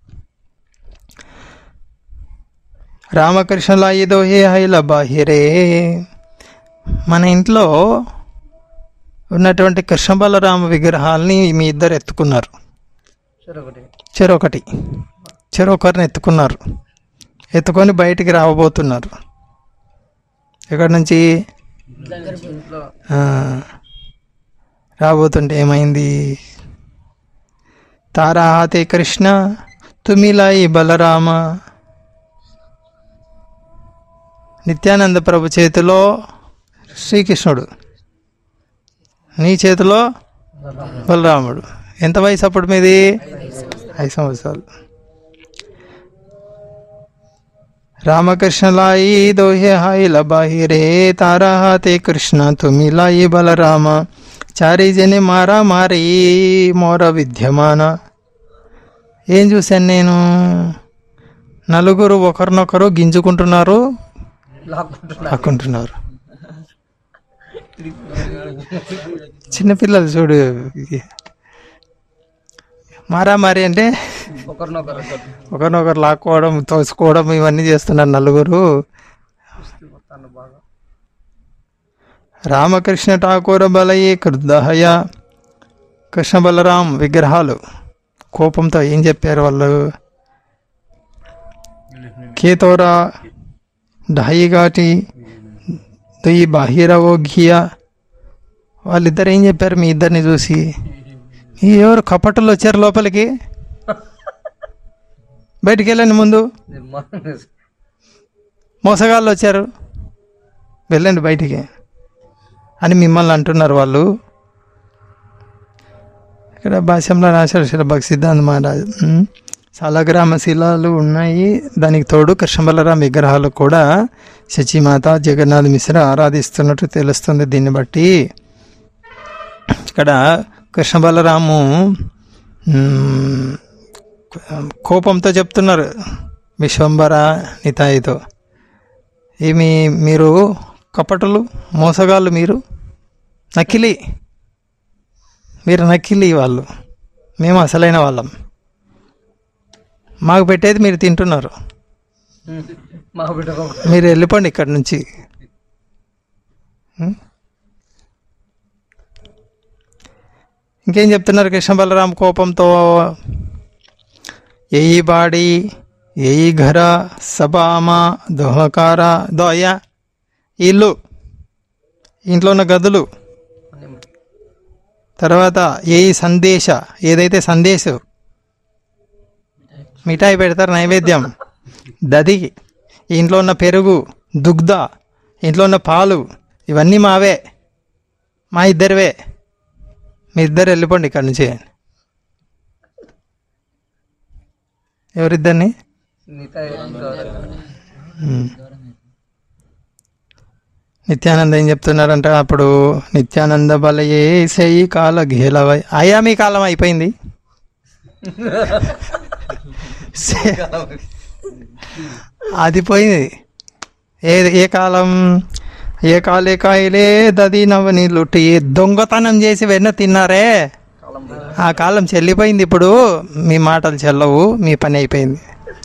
Speaker 1: రామకృష్ణల ఐదో హే హైల బాహిరే మన ఇంట్లో ఉన్నటువంటి కృష్ణ బలరామ విగ్రహాలని మీ ఇద్దరు ఎత్తుకున్నారు చెరొకటి చెరొకరిని ఎత్తుకున్నారు ఎత్తుకొని బయటికి రావబోతున్నారు ఎక్కడి నుంచి ఆ, రాబోతుంటే ఏమైంది తారాహాతే కృష్ణ తుమిలాయి బలరామ నిత్యానంద ప్రభు చేతిలో శ్రీకృష్ణుడు నీ చేతిలో బలరాముడు ఎంత వయసు అప్పుడు మీది ఐదు సంవత్సరాలు రామకృష్ణలాయి దోహే హాయిల బాహిరే తారా హాతే కృష్ణ తుమిలాయి బలరామ చారీ జని మారా మారీ మోర విద్యమాన ఏం చూశాను నేను నలుగురు ఒకరినొకరు గింజుకుంటున్నారు లాక్కుంటున్నారు చిన్నపిల్లలు చూడు మారా మారి అంటే ఒకరినొకరు లాక్కోవడం తోసుకోవడం ఇవన్నీ చేస్తున్నారు నలుగురు రామకృష్ణ ఠాకూర బలయే కృదహయ కృష్ణ బలరాం విగ్రహాలు కోపంతో ఏం చెప్పారు వాళ్ళు కేతోరా ఢాయిగాటి దుయి బాహిరవో ఘియా వాళ్ళిద్దరు ఏం చెప్పారు మీ ఇద్దరిని చూసి ఈ ఎవరు కపటలు వచ్చారు లోపలికి బయటికి వెళ్ళండి ముందు మోసగాళ్ళు వచ్చారు వెళ్ళండి బయటికి అని మిమ్మల్ని అంటున్నారు వాళ్ళు ఇక్కడ భాష్యంలో రాశారు శిలభక్ సిద్ధాంత మహారాజ్ ఉమ్. సాలగ్రామ శిలాలు ఉన్నాయి దానికి తోడు కృష్ణ బలరాం విగ్రహాలు కూడా శచిమాత జగన్నాథ్ మిశ్ర ఆరాధిస్తున్నట్టు తెలుస్తుంది దీన్ని బట్టి ఇక్కడ కృష్ణ బలరాము ఉమ్, కోపంతో చెప్తున్నారు విశ్వంబర నితాయితో ఏమి మీరు కపటలు మోసగాళ్ళు మీరు నకిలీ మీరు నకిలీ వాళ్ళు మేము అసలైన వాళ్ళం మాకు పెట్టేది మీరు తింటున్నారు మీరు వెళ్ళిపోండి ఇక్కడి నుంచి ఉం? ఇంకేం చెప్తున్నారు కృష్ణ బలరాం కోపంతో ఎయి బాడి ఎయి ఘర సబామ దోహకార దోయ ఇల్లు ఇంట్లో ఉన్న గదులు తర్వాత ఏ సందేశ ఏదైతే సందేశం మిఠాయి పెడతారు నైవేద్యం దది ఇంట్లో ఉన్న పెరుగు దుగ్ధ ఇంట్లో ఉన్న పాలు ఇవన్నీ మావే మా ఇద్దరివే మీ ఇద్దరు వెళ్ళిపోండి ఇక్కడి నుంచి ఎవరిద్దరిని ఉమ్. నిత్యానంద ఏం చెప్తున్నారంట అప్పుడు నిత్యానంద బలయే సేయి కాల ఘేలవై అయ్యా మీ కాలం అయిపోయింది సే- అది పోయింది ఏ ఏ కాలం ఏ కాలే కాయలే దది నవ్వని లుట్టి దొంగతనం చేసి వెన్న తిన్నారే ఆ కాలం చెల్లిపోయింది ఇప్పుడు మీ మాటలు చెల్లవు మీ పని అయిపోయింది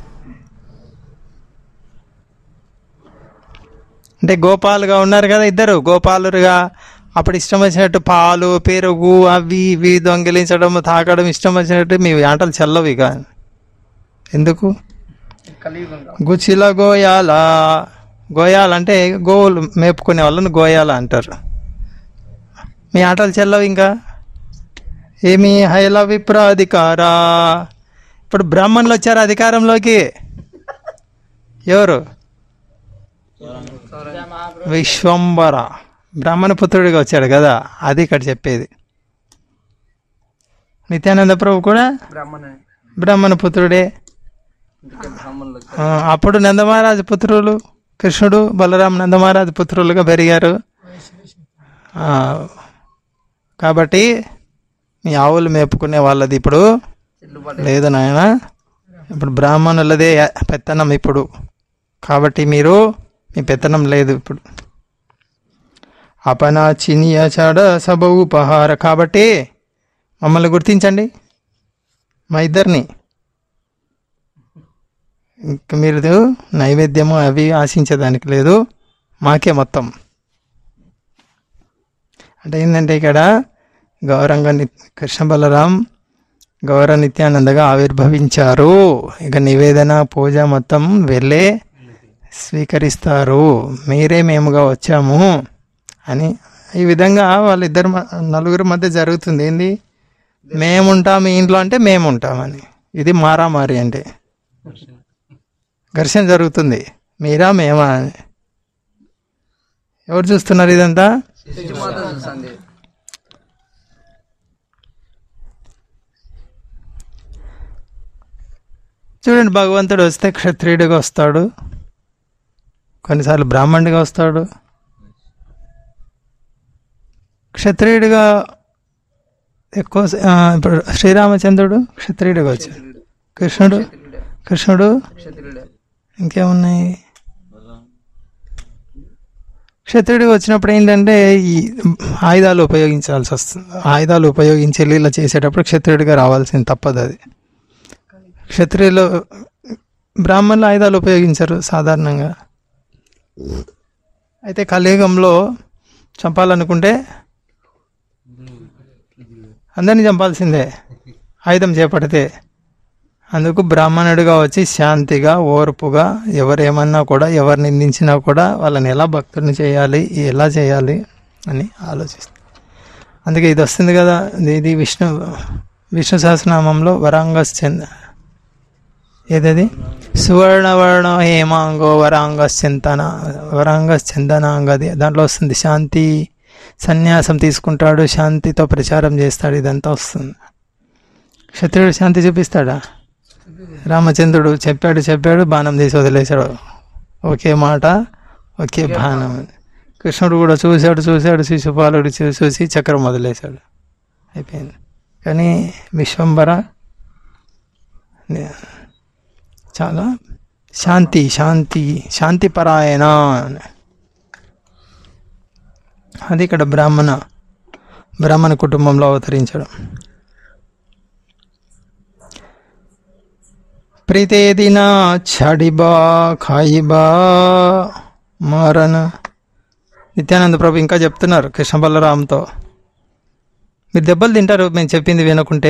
Speaker 1: అంటే గోపాలుగా ఉన్నారు కదా ఇద్దరు గోపాలురుగా అప్పుడు ఇష్టం వచ్చినట్టు పాలు పెరుగు అవి ఇవి దొంగిలించడం తాకడం ఇష్టం వచ్చినట్టు మీ ఆటలు చెల్లవు ఇక ఎందుకు గుచిల గోయాల గోయాల అంటే గోవులు మేపుకునే వాళ్ళని గోయాల అంటారు మీ ఆటలు చెల్లవు ఇంకా ఏమి హైల విప్ర అధికారా ఇప్పుడు బ్రాహ్మణులు వచ్చారు అధికారంలోకి ఎవరు విశ్వంబర బ్రాహ్మణ పుత్రుడిగా వచ్చాడు కదా అది ఇక్కడ చెప్పేది నిత్యానంద ప్రభు కూడా బ్రాహ్మణ పుత్రుడే ఆ, అప్పుడు నందమహారాజు పుత్రులు కృష్ణుడు బలరాం నందమహారాజు పుత్రులుగా పెరిగారు ఆ, కాబట్టి మీ ఆవులు మేపుకునే వాళ్ళది ఇప్పుడు లేదు నాయన ఇప్పుడు బ్రాహ్మణులదే పెత్తనం ఇప్పుడు కాబట్టి మీరు మీ పెత్తనం లేదు ఇప్పుడు అపనా చినియ చాడ సభ ఉపహార కాబట్టి మమ్మల్ని గుర్తించండి మా ఇద్దరిని ఇంక మీరు నైవేద్యము అవి ఆశించేదానికి లేదు మాకే మొత్తం అంటే ఏంటంటే ఇక్కడ గౌరంగ ని- కృష్ణ బలరాం గౌర నిత్యానందగా ఆవిర్భవించారు ఇక నివేదన పూజ మొత్తం వెళ్ళే స్వీకరిస్తారు మీరే మేముగా వచ్చాము అని ఈ విధంగా వాళ్ళిద్దరు మ- నలుగురు మధ్య జరుగుతుంది ఏంది మేముంటాం మీ ఇంట్లో అంటే మేము ఉంటామని ఇది మారామారి అంటే ఘర్షణ జరుగుతుంది మీరా మేమా అని ఎవరు చూస్తున్నారు ఇదంతా చూడండి భగవంతుడు వస్తే క్షత్రియుడిగా వస్తాడు కొన్నిసార్లు బ్రాహ్మణుడిగా వస్తాడు క్షత్రియుడిగా ఎక్కువ స- ఆ, ఇప్పుడు శ్రీరామచంద్రుడు క్షత్రియుడిగా వచ్చాడు కృష్ణుడు కృష్ణుడు ఇంకేమున్నాయి క్షత్రుడిగా వచ్చినప్పుడు ఏంటంటే ఈ ఆయుధాలు ఉపయోగించాల్సి వస్తుంది ఆయుధాలు ఉపయోగించి లీల చేసేటప్పుడు క్షత్రుడిగా రావాల్సింది తప్పదు అది క్షత్రియులు బ్రాహ్మణులు ఆయుధాలు ఉపయోగించరు సాధారణంగా అయితే కలియుగంలో చంపాలనుకుంటే అందరినీ చంపాల్సిందే ఆయుధం చేపడితే అందుకు బ్రాహ్మణుడిగా వచ్చి శాంతిగా ఓర్పుగా ఎవరేమన్నా కూడా ఎవరు నిందించినా కూడా వాళ్ళని ఎలా భక్తుని చేయాలి ఎలా చేయాలి అని ఆలోచిస్తుంది అందుకే ఇది వస్తుంది కదా ఇది- ఇది విష్ణు విష్ణు సహస్రనామంలో వరాంగస్ చెంద ఏదది సువర్ణవర్ణ హేమాంగో వరాంగస్ చింతన వరాంగస్ చందనాంగది దాంట్లో వస్తుంది శాంతి సన్యాసం తీసుకుంటాడు శాంతితో ప్రచారం చేస్తాడు ఇదంతా వస్తుంది క్షత్రియుడు శాంతి చూపిస్తాడా రామచంద్రుడు చెప్పాడు చెప్పాడు బాణం తీసి వదిలేశాడు ఒకే మాట ఒకే బాణం కృష్ణుడు కూడా చూశాడు చూశాడు శిశుపాలుడు చూ- చూసి చక్రం వదిలేశాడు అయిపోయింది కానీ విశ్వంబర నే- చాలా శాంతి శాంతి శాంతి పరాయణ అని. అది ఇక్కడ బ్రాహ్మణ బ్రాహ్మణ కుటుంబంలో అవతరించడం ప్రీతేదిన ఛాడిబా ఖాయిబా మారన నిత్యానంద ప్రభు ఇంకా చెప్తున్నారు కృష్ణ బలరాంతో మీరు దెబ్బలు తింటారు మేము చెప్పింది వినకుంటే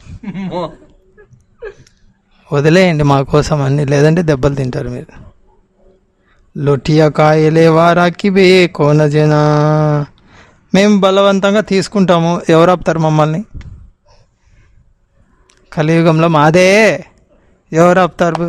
Speaker 1: వదిలేయండి మా కోసం అన్ని లేదంటే దెబ్బలు తింటారు మీరు లొటియా కాయలే వారాకి బే కోన జన మేము బలవంతంగా తీసుకుంటాము ఎవరు ఆపుతారు మమ్మల్ని కలియుగంలో మాదే ఎవరు ఆపుతారు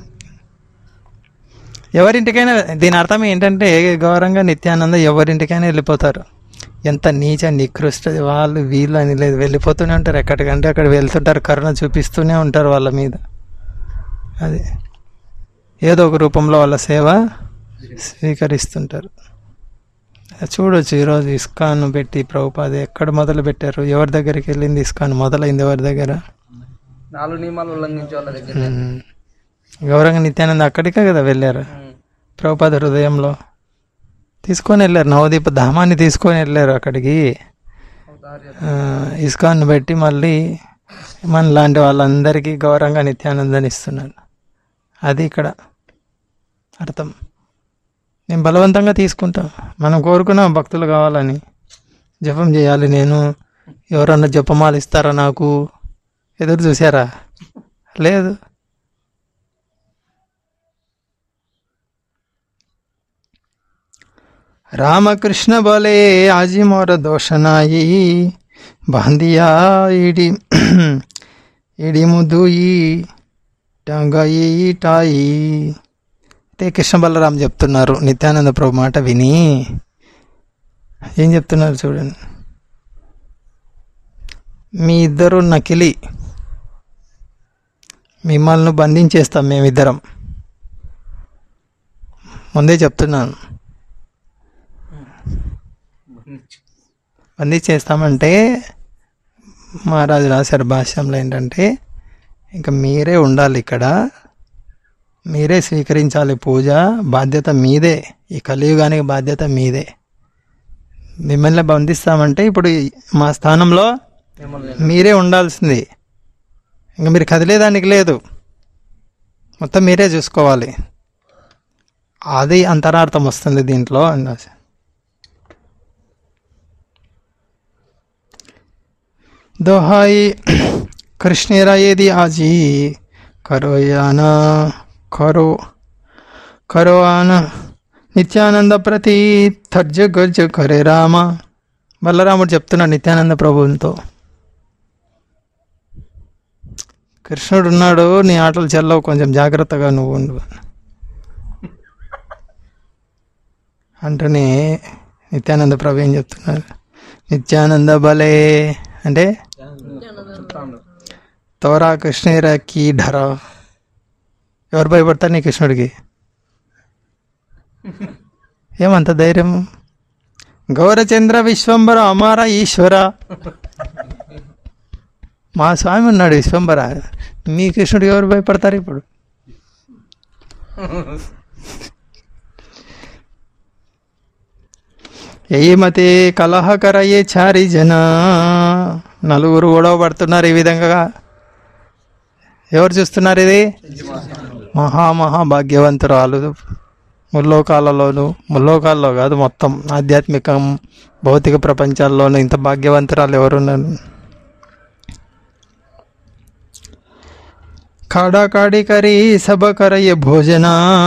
Speaker 1: ఎవరింటికైనా దీని అర్థం ఏంటంటే గౌరవంగా నిత్యానంద ఎవరింటికైనా వెళ్ళిపోతారు ఎంత నీచ నికృష్ట వాళ్ళు వీళ్ళు అని లేదు వెళ్ళిపోతూనే ఉంటారు ఎక్కడికంటే అక్కడ వెళ్తుంటారు కరుణ చూపిస్తూనే ఉంటారు వాళ్ళ మీద అది ఏదో ఒక రూపంలో వాళ్ళ సేవ స్వీకరిస్తుంటారు చూడొచ్చు ఈరోజు ఇస్కాన్ పెట్టి ప్రభుపాద ఎక్కడ మొదలు పెట్టారు ఎవరి దగ్గరికి వెళ్ళింది ఇస్కాన్ మొదలైంది ఎవరి దగ్గర
Speaker 5: నాలుగు నియమాలు ఉల్లంఘించే వాళ్ళ దగ్గర
Speaker 1: ఉమ్. గౌరంగ నిత్యానంద అక్కడికే కదా వెళ్ళారు ప్రభుపాద హృదయంలో తీసుకొని వెళ్ళారు నవదీప ధామాన్ని తీసుకొని వెళ్ళారు అక్కడికి ఆ, ఇస్కాన్ పెట్టి మళ్ళీ మన లాంటి వాళ్ళందరికీ గౌరవంగా నిత్యానందాన్ని ఇస్తున్నారు అది ఇక్కడ అర్థం నేను బలవంతంగా తీసుకుంటాం మనం కోరుకున్నాం భక్తులు కావాలని జపం చేయాలి నేను ఎవరన్నా జపమాలు ఇస్తారా నాకు ఎదురు చూసారా లేదు రామకృష్ణ బలే ఆజి మోర దోషనాయి బాందియా ఇడి ఇడి ముద్దు ఈ టంగాయి టాయి అయితే కృష్ణ బలరాం చెప్తున్నారు నిత్యానంద ప్రభు మాట విని ఏం చెప్తున్నారు చూడండి మీ ఇద్దరు నకిలీ మిమ్మల్ని బంధించేస్తాం మేమిద్దరం ముందే చెప్తున్నాను బంధించేస్తామంటే మహారాజు రాశారు భాష్యంలో ఏంటంటే ఇంకా మీరే ఉండాలి ఇక్కడ మీరే స్వీకరించాలి పూజ బాధ్యత మీదే ఈ కలియుగానికి బాధ్యత మీదే మిమ్మల్ని బంధిస్తామంటే ఇప్పుడు ఈ- మా స్థానంలో మీరే ఉండాల్సింది ఇంకా మీరు కదిలేదానికి లేదు మొత్తం మీరే చూసుకోవాలి అది అంతరార్థం వస్తుంది దీంట్లో అని రాశారు. దోహాయి కృష్ణేరా ఏది ఆజీ కరో యానా కరో కరో ఆన నిత్యానంద ప్రతి తర్జ గర్జ కరే రామ బలరాముడు చెప్తున్నాడు నిత్యానంద ప్రభువుతో కృష్ణుడు ఉన్నాడు నీ ఆటలు చెల్లవు కొంచెం జాగ్రత్తగా నువ్వు ఉండు అంటూనే నిత్యానంద ప్రభు ఏం చెప్తున్నారు నిత్యానంద బలే అంటే తోరా కృష్ణేరాకి ఢరా ఎవరు భయపడతారు నీ కృష్ణుడికి ఏమంత ధైర్యం గౌరచంద్ర విశ్వంబర అమార ఈశ్వర మా స్వామి ఉన్నాడు విశ్వంబర మీ కృష్ణుడికి ఎవరు భయపడతారు ఇప్పుడు ఏమతే కలహకరయే చారి జన నలుగురు గొడవ పడుతున్నారు ఈ విధంగా ఎవరు చూస్తున్నారు ఇది మహా మహా భాగ్యవంతురాలు ముల్లోకాలలోను ముల్లోకాల్లో కాదు మొత్తం ఆధ్యాత్మికం భౌతిక ప్రపంచాల్లోనూ ఇంత భాగ్యవంతురాలు ఎవరున్నారు కాడా కాడి కరి సభ కరయ్య భోజన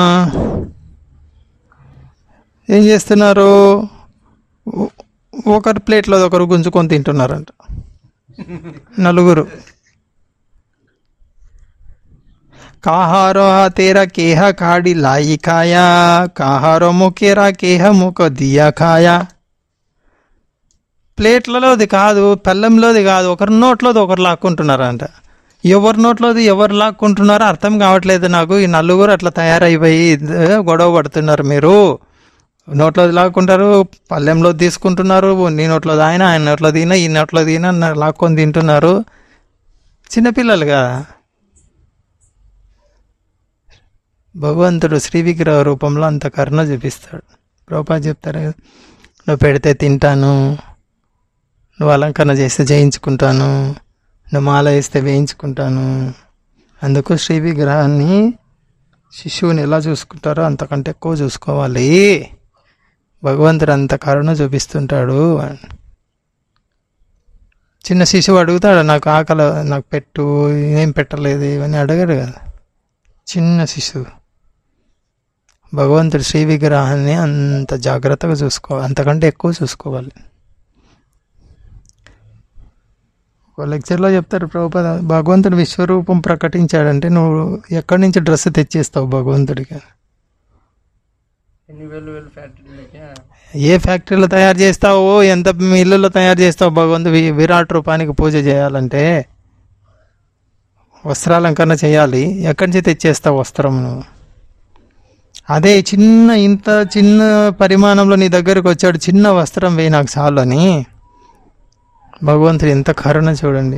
Speaker 1: ఏం చేస్తున్నారు ఒ- ఒకరి ప్లేట్లో ఒకరు గుంజుకొని తింటున్నారంట నలుగురు కాహారో తేరా కేహ కాడి లాయి కాయా కాహారో ముకేరా కేహ ముఖ దియా కాయా ప్లేట్లలోది కాదు పల్లెంలోది కాదు ఒకరి నోట్లోది ఒకరు లాక్కుంటున్నారంట ఎవరి నోట్లోది ఎవరు లాక్కుంటున్నారో అర్థం కావట్లేదు నాకు ఈ నలుగురు అట్లా తయారైపోయి ఇద్దరు గొడవ పడుతున్నారు మీరు నోట్లోది లాక్కుంటారు పల్లెంలో తీసుకుంటున్నారు నీ నోట్లో ఆయన ఆయన నోట్లో తిన ఈ నోట్లో తిన న- లాక్కొని తింటున్నారు చిన్నపిల్లలు కదా భగవంతుడు శ్రీ విగ్రహ రూపంలో అంత కరుణ చూపిస్తాడు ప్రభుపా చెప్తారు కదా, నువ్వు పెడితే తింటాను నువ్వు అలంకరణ చేస్తే చేయించుకుంటాను నువ్వు మాల వేస్తే వేయించుకుంటాను అందుకు శ్రీ విగ్రహాన్ని శిశువుని ఎలా చూసుకుంటారో అంతకంటే ఎక్కువ చూసుకోవాలి భగవంతుడు అంత కరుణ చూపిస్తుంటాడు అని. చిన్న శిశువు అడుగుతాడు నాకు ఆకలి నాకు పెట్టు ఏం పెట్టలేదు ఇవన్నీ అడగడు కదా చిన్న శిశువు భగవంతుడు శ్రీ విగ్రహాన్ని అంత జాగ్రత్తగా చూసుకోవాలి అంతకంటే ఎక్కువ చూసుకోవాలి ఒక లెక్చర్లో చెప్తారు ప్రభుపద భగవంతుడు విశ్వరూపం ప్రకటించాడంటే నువ్వు ఎక్కడి నుంచి డ్రెస్ తెచ్చిస్తావు భగవంతుడికి
Speaker 5: ఎన్ని వేలు వేలు ఫ్యాక్టరీలకే
Speaker 1: ఏ ఫ్యాక్టరీలో తయారు చేస్తావు ఎంత మిల్లులో తయారు చేస్తావు భగవంతు వి- విరాట్ రూపానికి పూజ చేయాలంటే వస్త్రాలంకరణ చేయాలి ఎక్కడి నుంచి తెచ్చేస్తావు వస్త్రం నువ్వు అదే చిన్న ఇంత చిన్న పరిమాణంలో నీ దగ్గరకు వచ్చాడు చిన్న వస్త్రం వేయి నాకు చాలు అని భగవంతుడు ఎంత కరుణ చూడండి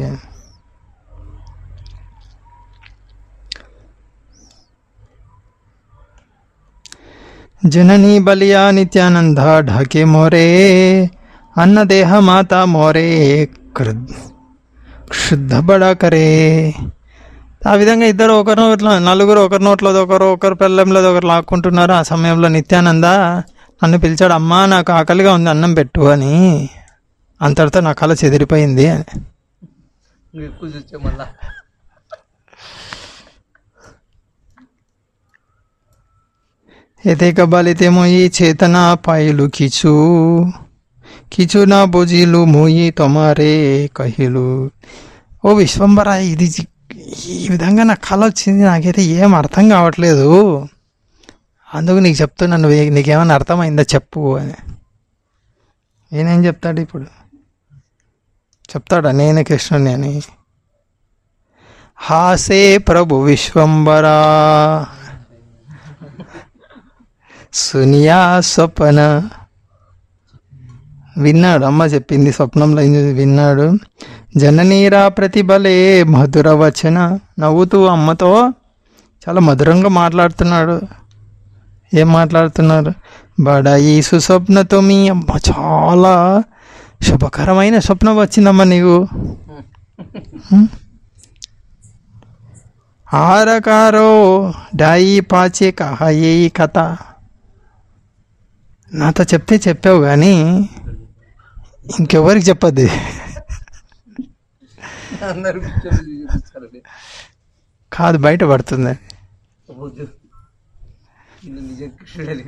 Speaker 1: जननी बलिया नित्यानंद ढके मोरे अन्न देह माता मोरे కృద్- క్షుద్ధ బడా కరే ఆ విధంగా ఇద్దరు ఒకరి నోట్లో నలుగురు ఒకరి నోట్లో ఒకరు ఒకరు పెళ్ళంలో ఒకరు లాక్కుంటున్నారు ఆ సమయంలో నిత్యానంద నన్ను పిలిచాడు అమ్మా నాకు ఆకలిగా ఉంది అన్నం పెట్టు అని అంతటితో నా కళ చెదిరిపోయింది అని
Speaker 5: ఇంకా ఎక్కువ చూస్తే మళ్ళా
Speaker 1: ఎతే కబాలితే మోయి చేతన పాయలు కిచు కిచు నా బుజీలు మూయి తొమారే కహిలు ఓ విశ్వంబర ఇది జి- ఈ విధంగా నాకు కళ వచ్చింది నాకైతే ఏం అర్థం కావట్లేదు అందుకు నీకు చెప్తున్నాను వే- నీకేమైనా అర్థమైందా చెప్పు అని నేనేం చెప్తాడు ఇప్పుడు చెప్తాడా నేనే కృష్ణుని అని హాసే ప్రభు విశ్వంబరా సునియా స్వప్న విన్నాడు అమ్మ చెప్పింది స్వప్నంలో ఏం చూసి విన్నాడు జననీరా ప్రతిభలే మధుర వచన నవ్వుతూ అమ్మతో చాలా మధురంగా మాట్లాడుతున్నాడు ఏం మాట్లాడుతున్నారు బడాయి సుస్వప్నతో మీ అమ్మ చాలా శుభకరమైన స్వప్నం వచ్చిందమ్మా నీకు హ్మ్? ఆరకారో డాయి పాచే కహాయే ఈ కథ నాతో చెప్తే చెప్పావు కానీ ఇంకెవరికి చెప్పద్దు
Speaker 5: అందరు కూర్చొని చూపిస్తారండి
Speaker 1: కాదు బయట పడుతుంది
Speaker 5: వద్దు. ఇది నిజం కృష్ణుడే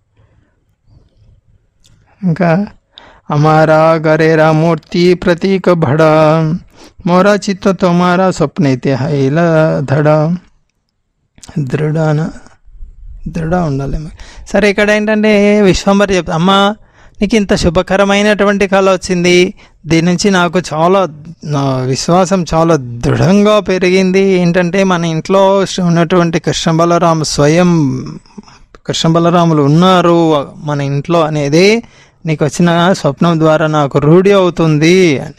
Speaker 1: ఇంకా हमारा गरेरा मूर्ति प्रतीक भड़ा मोरा चित्त तुम्हारा स्वप्न हैला ధడ దృఢాన దృఢ ఉండాలి మరి. సరే ఇక్కడ ఏంటంటే విశ్వంబర్ చెప్ అమ్మా నీకు ఇంత శుభకరమైనటువంటి కళ వచ్చింది దీని నుంచి నాకు చాలా నా విశ్వాసం చాలా దృఢంగా పెరిగింది ఏంటంటే మన ఇంట్లో ఉన్నటువంటి కృష్ణ బలరామ స్వయం కృష్ణ బలరాములు ఉన్నారు మన ఇంట్లో అనేది నీకు వచ్చిన స్వప్నం ద్వారా నాకు రూఢి అవుతుంది అని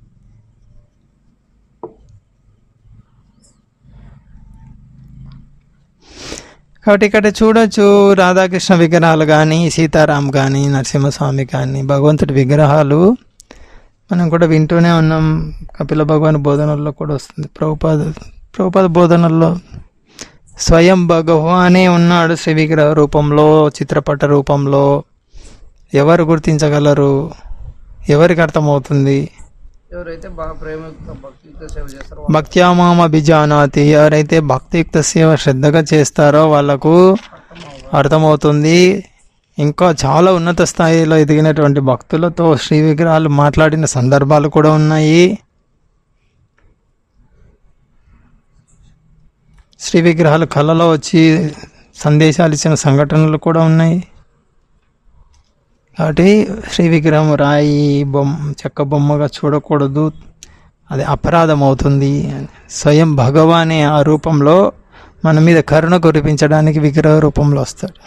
Speaker 1: కాబట్టి ఇక్కడ చూడొచ్చు రాధాకృష్ణ విగ్రహాలు కానీ సీతారాం కానీ నరసింహస్వామి కానీ భగవంతుడి విగ్రహాలు మనం కూడా వింటూనే ఉన్నాం కపిల భగవాన్ బోధనల్లో కూడా వస్తుంది ప్రభుపాద ప్రభుపాద బోధనల్లో స్వయం భగవానే ఉన్నాడు శ్రీ విగ్రహ రూపంలో చిత్రపట రూపంలో ఎవరు గుర్తించగలరు ఎవరికి అర్థమవుతుంది
Speaker 5: ఎవరైతే బాగా ప్రేమయుక్త భక్తియుక్త సేవ చేస్తారో
Speaker 1: భక్త్యామామ బిజానాతి ఎవరైతే భక్తియుక్త సేవ శ్రద్ధగా చేస్తారో వాళ్ళకు అర్థమవుతుంది ఇంకా చాలా ఉన్నత స్థాయిలో ఎదిగినటువంటి భక్తులతో శ్రీ విగ్రహాలు మాట్లాడిన సందర్భాలు కూడా ఉన్నాయి శ్రీ విగ్రహాలు కళలో వచ్చి సందేశాలు ఇచ్చిన సంఘటనలు కూడా ఉన్నాయి కాబట్టి శ్రీ విగ్రహం రాయి బొమ్మ చెక్క బొమ్మగా చూడకూడదు అది అపరాధం అవుతుంది స్వయం భగవానే ఆ రూపంలో మన మీద కరుణ కురిపించడానికి విగ్రహ రూపంలో వస్తాడు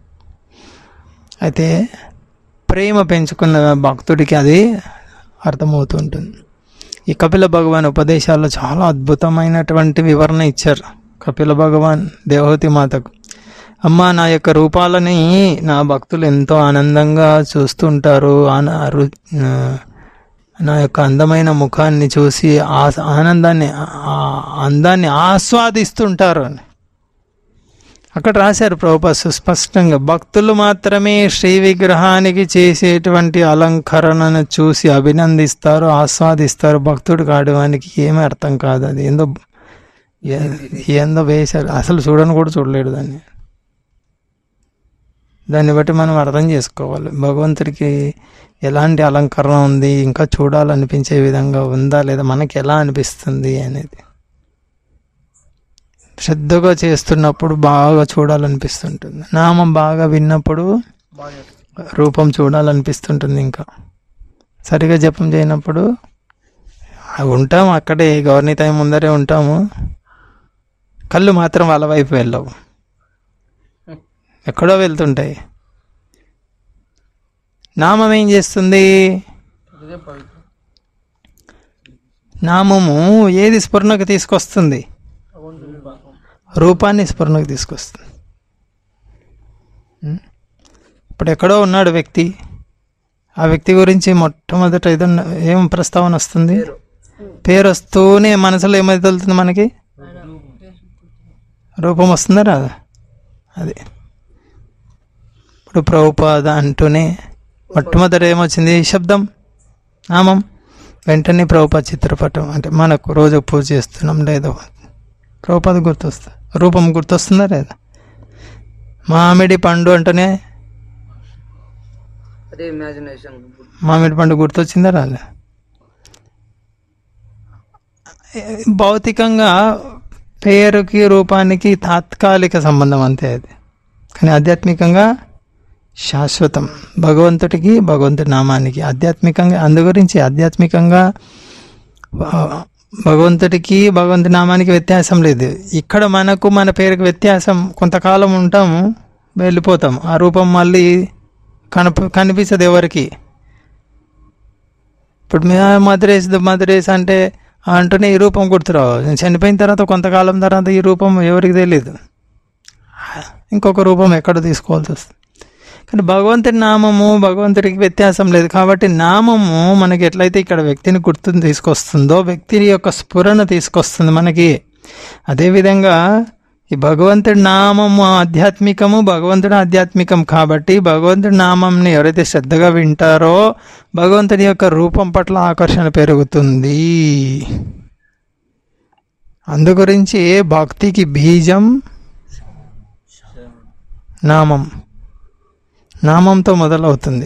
Speaker 1: అయితే ప్రేమ పెంచుకున్న భక్తుడికి అది అర్థమవుతుంటుంది ఈ కపిల భగవాన్ ఉపదేశాల్లో చాలా అద్భుతమైనటువంటి వివరణ ఇచ్చారు కపిల భగవాన్ దేవహూతి మాతకు అమ్మ నా యొక్క రూపాలని నా భక్తులు ఎంతో ఆనందంగా చూస్తుంటారు ఆన- రు- ఆ, నా యొక్క అందమైన ముఖాన్ని చూసి ఆ ఆనందాన్ని ఆ అందాన్ని ఆస్వాదిస్తుంటారు అని అక్కడ రాశారు ప్రభుపా సుస్పష్టంగా భక్తులు మాత్రమే శ్రీ విగ్రహానికి చేసేటువంటి అలంకరణను చూసి అభినందిస్తారు ఆస్వాదిస్తారు భక్తుడు కాడవానికి ఏమీ అర్థం కాదు అది ఏందో ఏ- ఏందో వేశారు అసలు చూడని కూడా చూడలేడు దాన్ని దాన్ని బట్టి మనం అర్థం చేసుకోవాలి భగవంతుడికి ఎలాంటి అలంకరణ ఉంది ఇంకా చూడాలనిపించే విధంగా ఉందా లేదా మనకి ఎలా అనిపిస్తుంది అనేది శ్రద్ధగా చేస్తున్నప్పుడు బాగా చూడాలనిపిస్తుంటుంది నామం బాగా విన్నప్పుడు
Speaker 5: బాగా చేస్తారు.
Speaker 1: రూపం చూడాలనిపిస్తుంటుంది ఇంకా సరిగా జపం చేయనప్పుడు ఆ ఉంటాం అక్కడే గవర్నీ టైం ముందరే ఉంటాము కళ్ళు మాత్రం వాళ్ళ వైపు వెళ్ళవు ఎక్కడో వెళ్తుంటాయి నామం ఏం చేస్తుంది
Speaker 5: ఇదే పవిత్రం
Speaker 1: నామము ఏది స్ఫురణకు తీసుకొస్తుంది
Speaker 5: భగవంతుని భాగం.
Speaker 1: రూపాన్ని స్ఫురణకు తీసుకొస్తుంది ఉం? ఇప్పుడు ఎక్కడో ఉన్నాడు వ్యక్తి ఆ వ్యక్తి గురించి మొట్టమొదట ఏదన్నా ఏం ప్రస్తావన వస్తుంది పేరు వస్తూనే మనసులో ఏమైతే వెళ్తుంది మనకి రూపం వస్తుందా రాదా అది ఇప్పుడు ప్రభుపాద అంటూనే మొట్టమొదట ఏమొచ్చింది శబ్దం నామం వెంటనే ప్రభుపాద చిత్రపటం అంటే మనకు రోజు పూజ చేస్తున్నాం లేదో ప్రభుపాద గుర్తొస్తా రూపం గుర్తొస్తుందా లేదా మామిడి పండు అంటేనే
Speaker 5: అదే ఇమాజినేషన్
Speaker 1: మామిడి పండు గుర్తొచ్చిందా రాలే భౌతికంగా పేరుకి రూపానికి తాత్కాలిక సంబంధం అంతే అది కానీ ఆధ్యాత్మికంగా శాశ్వతం భగవంతుడికి భగవంతుడి నామానికి ఆధ్యాత్మికంగా అందు గురించి ఆధ్యాత్మికంగా ఆ, భగవంతుడికి భగవంతుడి నామానికి వ్యత్యాసం లేదు ఇక్కడ మనకు మన పేరుకి వ్యత్యాసం కొంతకాలం ఉంటాము వెళ్ళిపోతాం ఆ రూపం మళ్ళీ కనప కనిపించదు ఎవరికి ఇప్పుడు మీ మద్రేస్ మద్రేస్ అంటే అంటూనే ఈ రూపం గుర్తురావు నేను చనిపోయిన తర్వాత కొంతకాలం తర్వాత ఈ రూపం ఎవరికి తెలియదు ఇంకొక రూపం ఎక్కడ తీసుకోవాల్సి వస్తుంది కానీ భగవంతుడి నామము భగవంతుడికి వ్యత్యాసం లేదు కాబట్టి నామము మనకి ఎట్లయితే ఇక్కడ వ్యక్తిని గుర్తుని తీసుకొస్తుందో వ్యక్తి యొక్క స్ఫురణ తీసుకొస్తుంది మనకి అదేవిధంగా ఈ భగవంతుడి నామము ఆధ్యాత్మికము భగవంతుడు ఆధ్యాత్మికం కాబట్టి భగవంతుడి నామంని ఎవరైతే శ్రద్ధగా వింటారో భగవంతుడి యొక్క రూపం పట్ల ఆకర్షణ పెరుగుతుంది అందు గురించి భక్తికి బీజం నామం నామంతో మొదలవుతుంది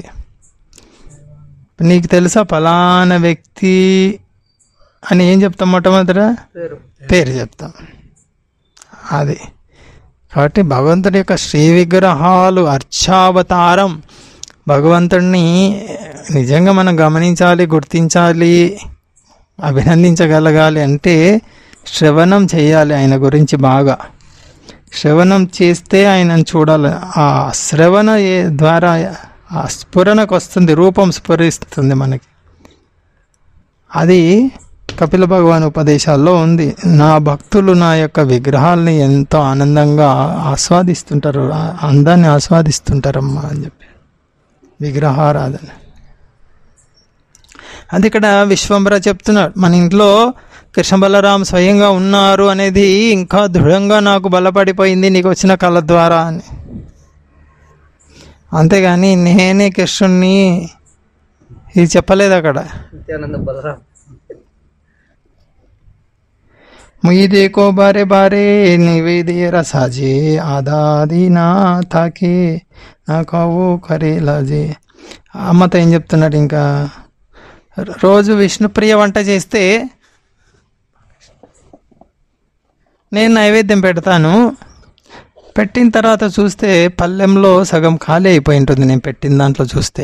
Speaker 1: నీకు తెలుసా ఫలానా వ్యక్తి అని ఏం చెప్తాం మొట్టమొదట
Speaker 5: పేరు
Speaker 1: పేరు చెప్తాం అది కాబట్టి భగవంతుడి యొక్క శ్రీ విగ్రహాలు అర్చావతారం భగవంతుడిని నిజంగా మనం గమనించాలి గుర్తించాలి అభినందించగలగాలి అంటే శ్రవణం చేయాలి ఆయన గురించి బాగా శ్రవణం చేస్తే ఆయనను చూడాలి ఆ శ్రవణ ఏ- ద్వారా ఆ స్ఫురణకు వస్తుంది రూపం స్ఫురిస్తుంది మనకి అది కపిల భగవాన్ ఉపదేశాల్లో ఉంది నా భక్తులు నా యొక్క విగ్రహాల్ని ఎంతో ఆనందంగా ఆస్వాదిస్తుంటారు ఆ అందాన్ని ఆస్వాదిస్తుంటారమ్మా అని చెప్పి విగ్రహారాధన అది ఇక్కడ విశ్వంబర చెప్తున్నాడు మన ఇంట్లో కృష్ణ బలరాం స్వయంగా ఉన్నారు అనేది ఇంకా దృఢంగా నాకు బలపడిపోయింది నీకు వచ్చిన కళ ద్వారా అని అంతేగాని నేనే కృష్ణుణ్ణి ఇది చెప్పలేదు అక్కడ
Speaker 5: నిత్యానంద బలరాం
Speaker 1: मुई देखो बारे बारे निवेदे रसाजे ఆదాది నా తాకే నా కావు కరే లాజే అమ్మతో ఏం చెప్తున్నాడు ఇంకా రోజు విష్ణుప్రియ వంట చేస్తే నేను నైవేద్యం పెడతాను పెట్టిన తర్వాత చూస్తే పల్లెంలో సగం ఖాళీ అయిపోయి ఉంటుంది నేను పెట్టిన దాంట్లో చూస్తే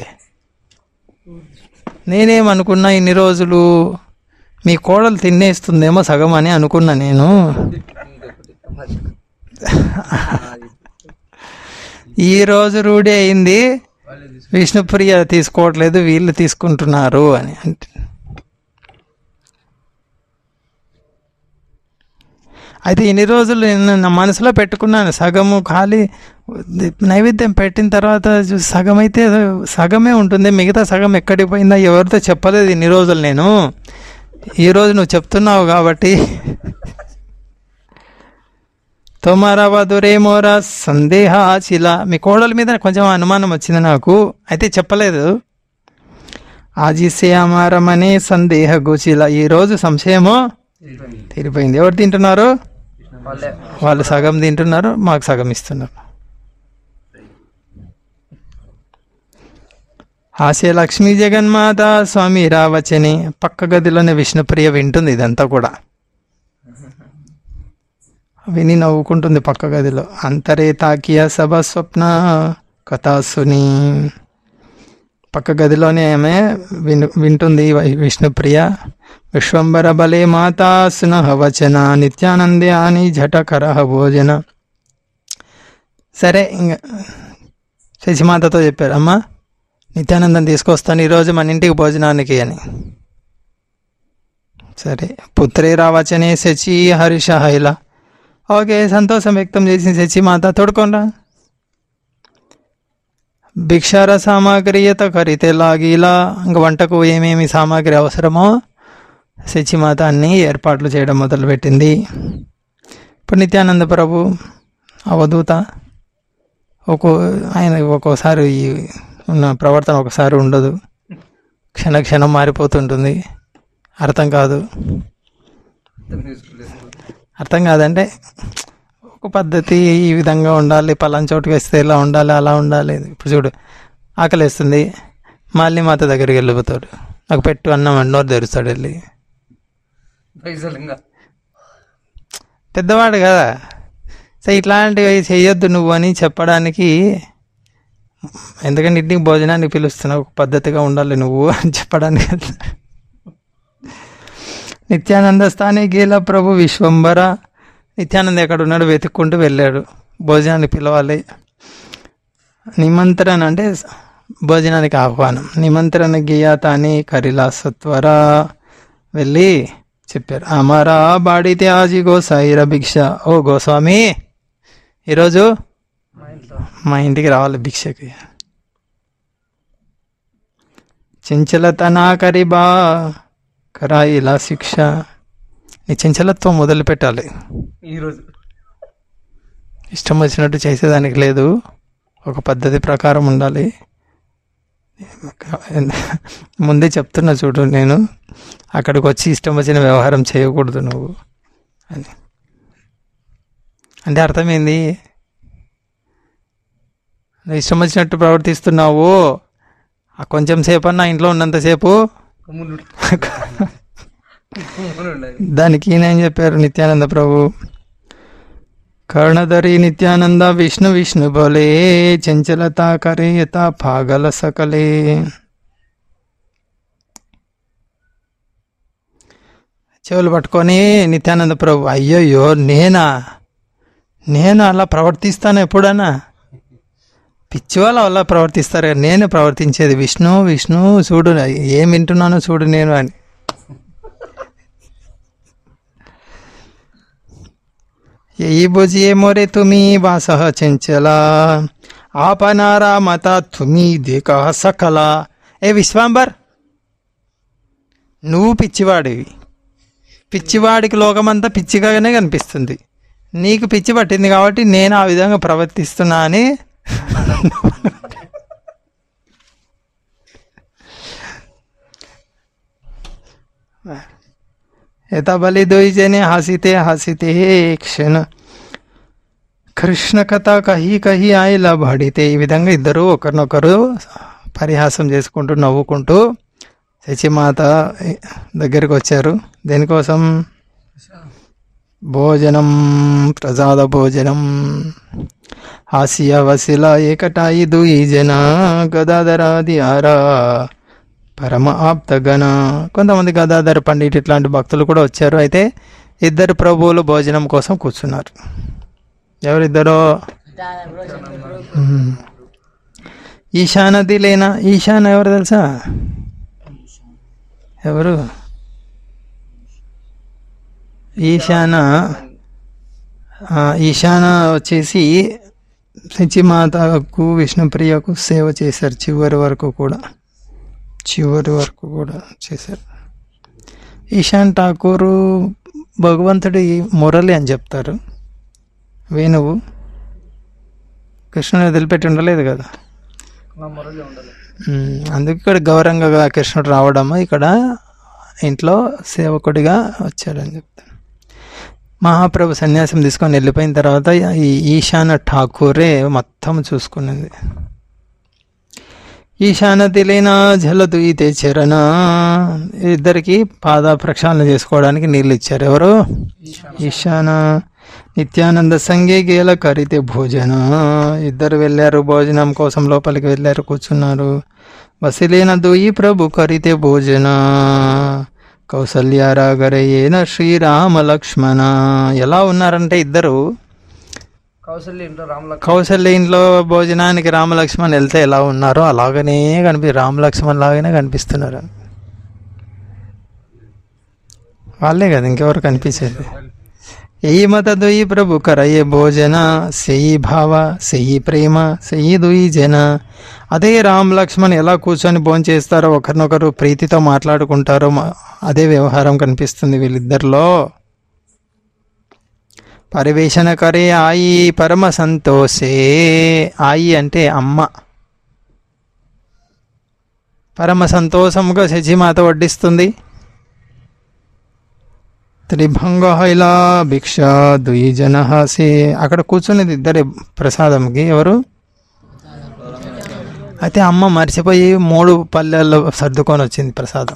Speaker 1: నేనేమనుకున్నా ఇన్ని రోజులు మీ కోడలు తినేస్తుందేమో సగం అని అనుకున్నా నేను ఈ రోజు రూఢి అయింది విష్ణుప్రియ తీసుకోవట్లేదు వీళ్ళు తీసుకుంటున్నారు అని అంటే అయితే ఇన్ని రోజులు నేను నా మనసులో పెట్టుకున్నాను సగము ఖాళీ నైవేద్యం పెట్టిన తర్వాత చూసి సగం అయితే సగమే ఉంటుంది మిగతా సగం ఎక్కడికి పోయిందా ఎవరితో చెప్పలేదు ఇన్ని రోజులు నేను ఈ రోజు నువ్వు చెప్తున్నావు కాబట్టి తోమారా వధురే మోరా సందేహ చిల మీ కోడల మీద కొంచెం అనుమానం వచ్చింది నాకు అయితే చెప్పలేదు ఆజిసే అమారమనే సందేహ గోచిల ఈ రోజు సంశయము తీరిపోయింది ఎవరు తింటున్నారు
Speaker 5: వాళ్ళే
Speaker 1: వాళ్ళు సగం తింటున్నారు మాకు సగం ఇస్తున్నారు హాస్య లక్ష్మీ జగన్మాత స్వామి రావచ్చని పక్క గదిలోనే విష్ణుప్రియ వింటుంది ఇదంతా కూడా విని నవ్వుకుంటుంది పక్క గదిలో అంతరే తాకియ సభ స్వప్న కథాసుని పక్క గదిలోనే ఆమె విను వింటుంది వి- విష్ణుప్రియ విశ్వంబర బలే మాతా సునః వచన నిత్యానందే అని జటకర భోజన సరే ఇంకా శశిమాతతో చెప్పారు అమ్మా నిత్యానందం తీసుకొస్తాను ఈరోజు మన ఇంటికి భోజనానికి అని సరే పుత్రే రావచ్చనే శచి హర్ష హైల ఓకే సంతోషం వ్యక్తం చేసిన శచిమాత తోడుకోండా భిక్షార సామాగ్రియత కరితే లాగిలా ఇంక వంటకు ఏమేమి సామాగ్రి అవసరమో శచిమాత అన్ని ఏర్పాట్లు చేయడం మొదలుపెట్టింది ఇప్పుడు నిత్యానంద ప్రభు అవధూత ఒక్కో ఆయన ఒక్కోసారి ఈ ఉన్న ప్రవర్తన ఒకసారి ఉండదు క్షణ క్షణం మారిపోతుంటుంది అర్థం కాదు
Speaker 5: అర్థం చేసుకోలేదు
Speaker 1: అర్థం కాదంటే ఒక పద్ధతి ఈ విధంగా ఉండాలి పలానా చోటుకి వేస్తే ఇలా ఉండాలి అలా ఉండాలి ఇప్పుడు చూడు ఆకలి వేస్తుంది మళ్ళీ మాత దగ్గరికి వెళ్ళిపోతాడు నాకు పెట్టు అన్నం అని నోరు తెరుస్తాడు వెళ్ళి
Speaker 5: పైసలు ఇంకా
Speaker 1: పెద్దవాడు కదా సో ఇట్లాంటివి చేయొద్దు నువ్వు అని చెప్పడానికి ఎందుకంటే ఇంటికి భోజనానికి పిలుస్తున్నావు ఒక పద్ధతిగా ఉండాలి నువ్వు అని చెప్పడానికి వెళ్తాడు. నిత్యానంద స్థానే గీల ప్రభు విశ్వంబర నిత్యానంద ఎక్కడ ఉన్నాడు వెతుక్కుంటూ వెళ్ళాడు భోజనానికి పిలవాలి నిమంత్రణ అంటే భోజనానికి ఆహ్వానం నిమంత్రణ గీయాత అని కరిలా సత్వర వెళ్ళి చెప్పారు అమరా బాడితే ఆజీ గోసాయిర భిక్ష ఓ గోస్వామి ఈరోజు
Speaker 5: మా ఇంట్లో
Speaker 1: మా ఇంటికి రావాలి భిక్షకి చంచలత నా కరిబా కరా ఇలా శిక్ష నీ చంచలత్వం మొదలు పెట్టాలి
Speaker 5: ఈరోజు
Speaker 1: ఇష్టం వచ్చినట్టు చేసేదానికి లేదు ఒక పద్ధతి ప్రకారం ఉండాలి ముందే చెప్తున్నా చూడు నేను అక్కడికి వచ్చి ఇష్టం వచ్చిన వ్యవహారం చేయకూడదు నువ్వు అని అంటే అర్థమైంది నువ్వు ఇష్టం వచ్చినట్టు ప్రవర్తిస్తున్నావు ఆ కొంచెం సేపు అన్నా ఇంట్లో ఉన్నంతసేపు
Speaker 5: కమ్ములు కమ్ములు ఉండాలి
Speaker 1: దానికి ఈయన చెప్పారు నిత్యానంద ప్రభు కర్ణధరి నిత్యానంద విష్ణు విష్ణు బోలే చంచలత కరేయత పాగల సకలే చెవులు పట్టుకొని నిత్యానంద ప్రభు అయ్యయ్యో నేనా నేను అలా ప్రవర్తిస్తాను ఎప్పుడన్నా పిచ్చి వాళ్ళు అలా ప్రవర్తిస్తారు కదా, నేను ప్రవర్తించేది విష్ణు విష్ణు చూడు ఏం వింటున్నానో చూడు నేను అని यही बुझिए मोरे तुम्ही वासः चंचला आपनारा मता तुम्ही దేకా సకల ఏ విశ్వాంబర్ నువ్వు పిచ్చివాడివి పిచ్చివాడికి లోకమంతా పిచ్చిగానే కనిపిస్తుంది నీకు పిచ్చి పట్టింది కాబట్టి నేను ఆ విధంగా ప్రవర్తిస్తున్నా అని ఎతబలి దొయ్యనే హసితే హసితే క్షణ కృష్ణ కథ కహి కహి ఆయలా బడితే ఈ విధంగా ఇద్దరు ఒకరినొకరు పరిహాసం చేసుకుంటూ నవ్వుకుంటూ శచిమాత దగ్గరికి వచ్చారు దేనికోసం భోజనం ప్రసాద భోజనం హాస్య వసిల ఏకటాయి దుయి జన గదాధరాది ఆరా పరమ ఆప్తగణ కొంతమంది గదాధర పండిట్ ఇట్లాంటి భక్తులు కూడా వచ్చారు అయితే ఇద్దరు ప్రభువులు భోజనం కోసం కూర్చున్నారు ఎవరిద్దరో మ్మ్. ఈశానది లేనా ఈశాన్ ఎవరు తెలుసా ఎవరు ఈశాన ఆ, ఈశాన వచ్చేసి శచిమాతకు విష్ణుప్రియకు సేవ చేశారు చివరి వరకు కూడా చివరి వరకు కూడా చేశారు ఈశాన్ ఠాకూరు భగవంతుడి మురళి అని చెప్తారు వేణువు కృష్ణుని వదిలిపెట్టి ఉండలేదు కదా
Speaker 5: నా మొరలి ఉండాలి
Speaker 1: ఉమ్, అందుకే ఇక్కడ గౌరవంగా కృష్ణుడు రావడం ఇక్కడ ఇంట్లో సేవకుడిగా వచ్చాడని చెప్తాను మహాప్రభు సన్యాసం తీసుకొని వెళ్ళిపోయిన తర్వాత ఈ ఈశాన ఠాకూరే మొత్తం చూసుకున్నది ఈశాన తెలియన జలదు ఈతే చరణ ఇద్దరికి పాద ప్రక్షాళన చేసుకోవడానికి నీళ్ళు ఇచ్చారు ఎవరు ఈశాన నిత్యానంద సంగే గేల కరితే భోజన ఇద్దరు వెళ్ళారు భోజనం కోసం లోపలికి వెళ్ళారు కూర్చున్నారు వసిలేన దుయి ప్రభు కరితే భోజన కౌసల్యారాగరయేన శ్రీరామ లక్ష్మణ ఎలా ఉన్నారంటే ఇద్దరు
Speaker 5: కౌశల్య ఇంట్లో రామలక్ష్మణ
Speaker 1: కౌశల్య ఇంట్లో భోజనానికి రామలక్ష్మణ్ వెళ్తే ఎలా ఉన్నారో అలాగనే కనిపి రామలక్ష్మణ్ లాగానే కనిపిస్తున్నారు వాళ్ళే కదా ఇంకెవరు కనిపించేది ఎయి మత దుయి ప్రభు కరయే భోజన సెయి భావ సెయి ప్రేమ సెయి దుయి జన అదే రామ్ లక్ష్మణ్ ఎలా కూర్చొని భోజనం చేస్తారో ఒకరినొకరు ప్రీతితో మాట్లాడుకుంటారో మ- అదే వ్యవహారం కనిపిస్తుంది వీళ్ళిద్దరిలో పరివేషణ కరే ఆయి పరమ సంతోషే ఆయి అంటే అమ్మ పరమ సంతోషముగా శచిమాత వడ్డిస్తుంది త్రిభంగ హైలా భిక్ష ద్వి జన సే అక్కడ కూర్చునేది ఇద్దరే ప్రసాదంకి ఎవరు అయితే అమ్మ మర్చిపోయి మూడు పల్లెల్లో సర్దుకొని వచ్చింది ప్రసాదం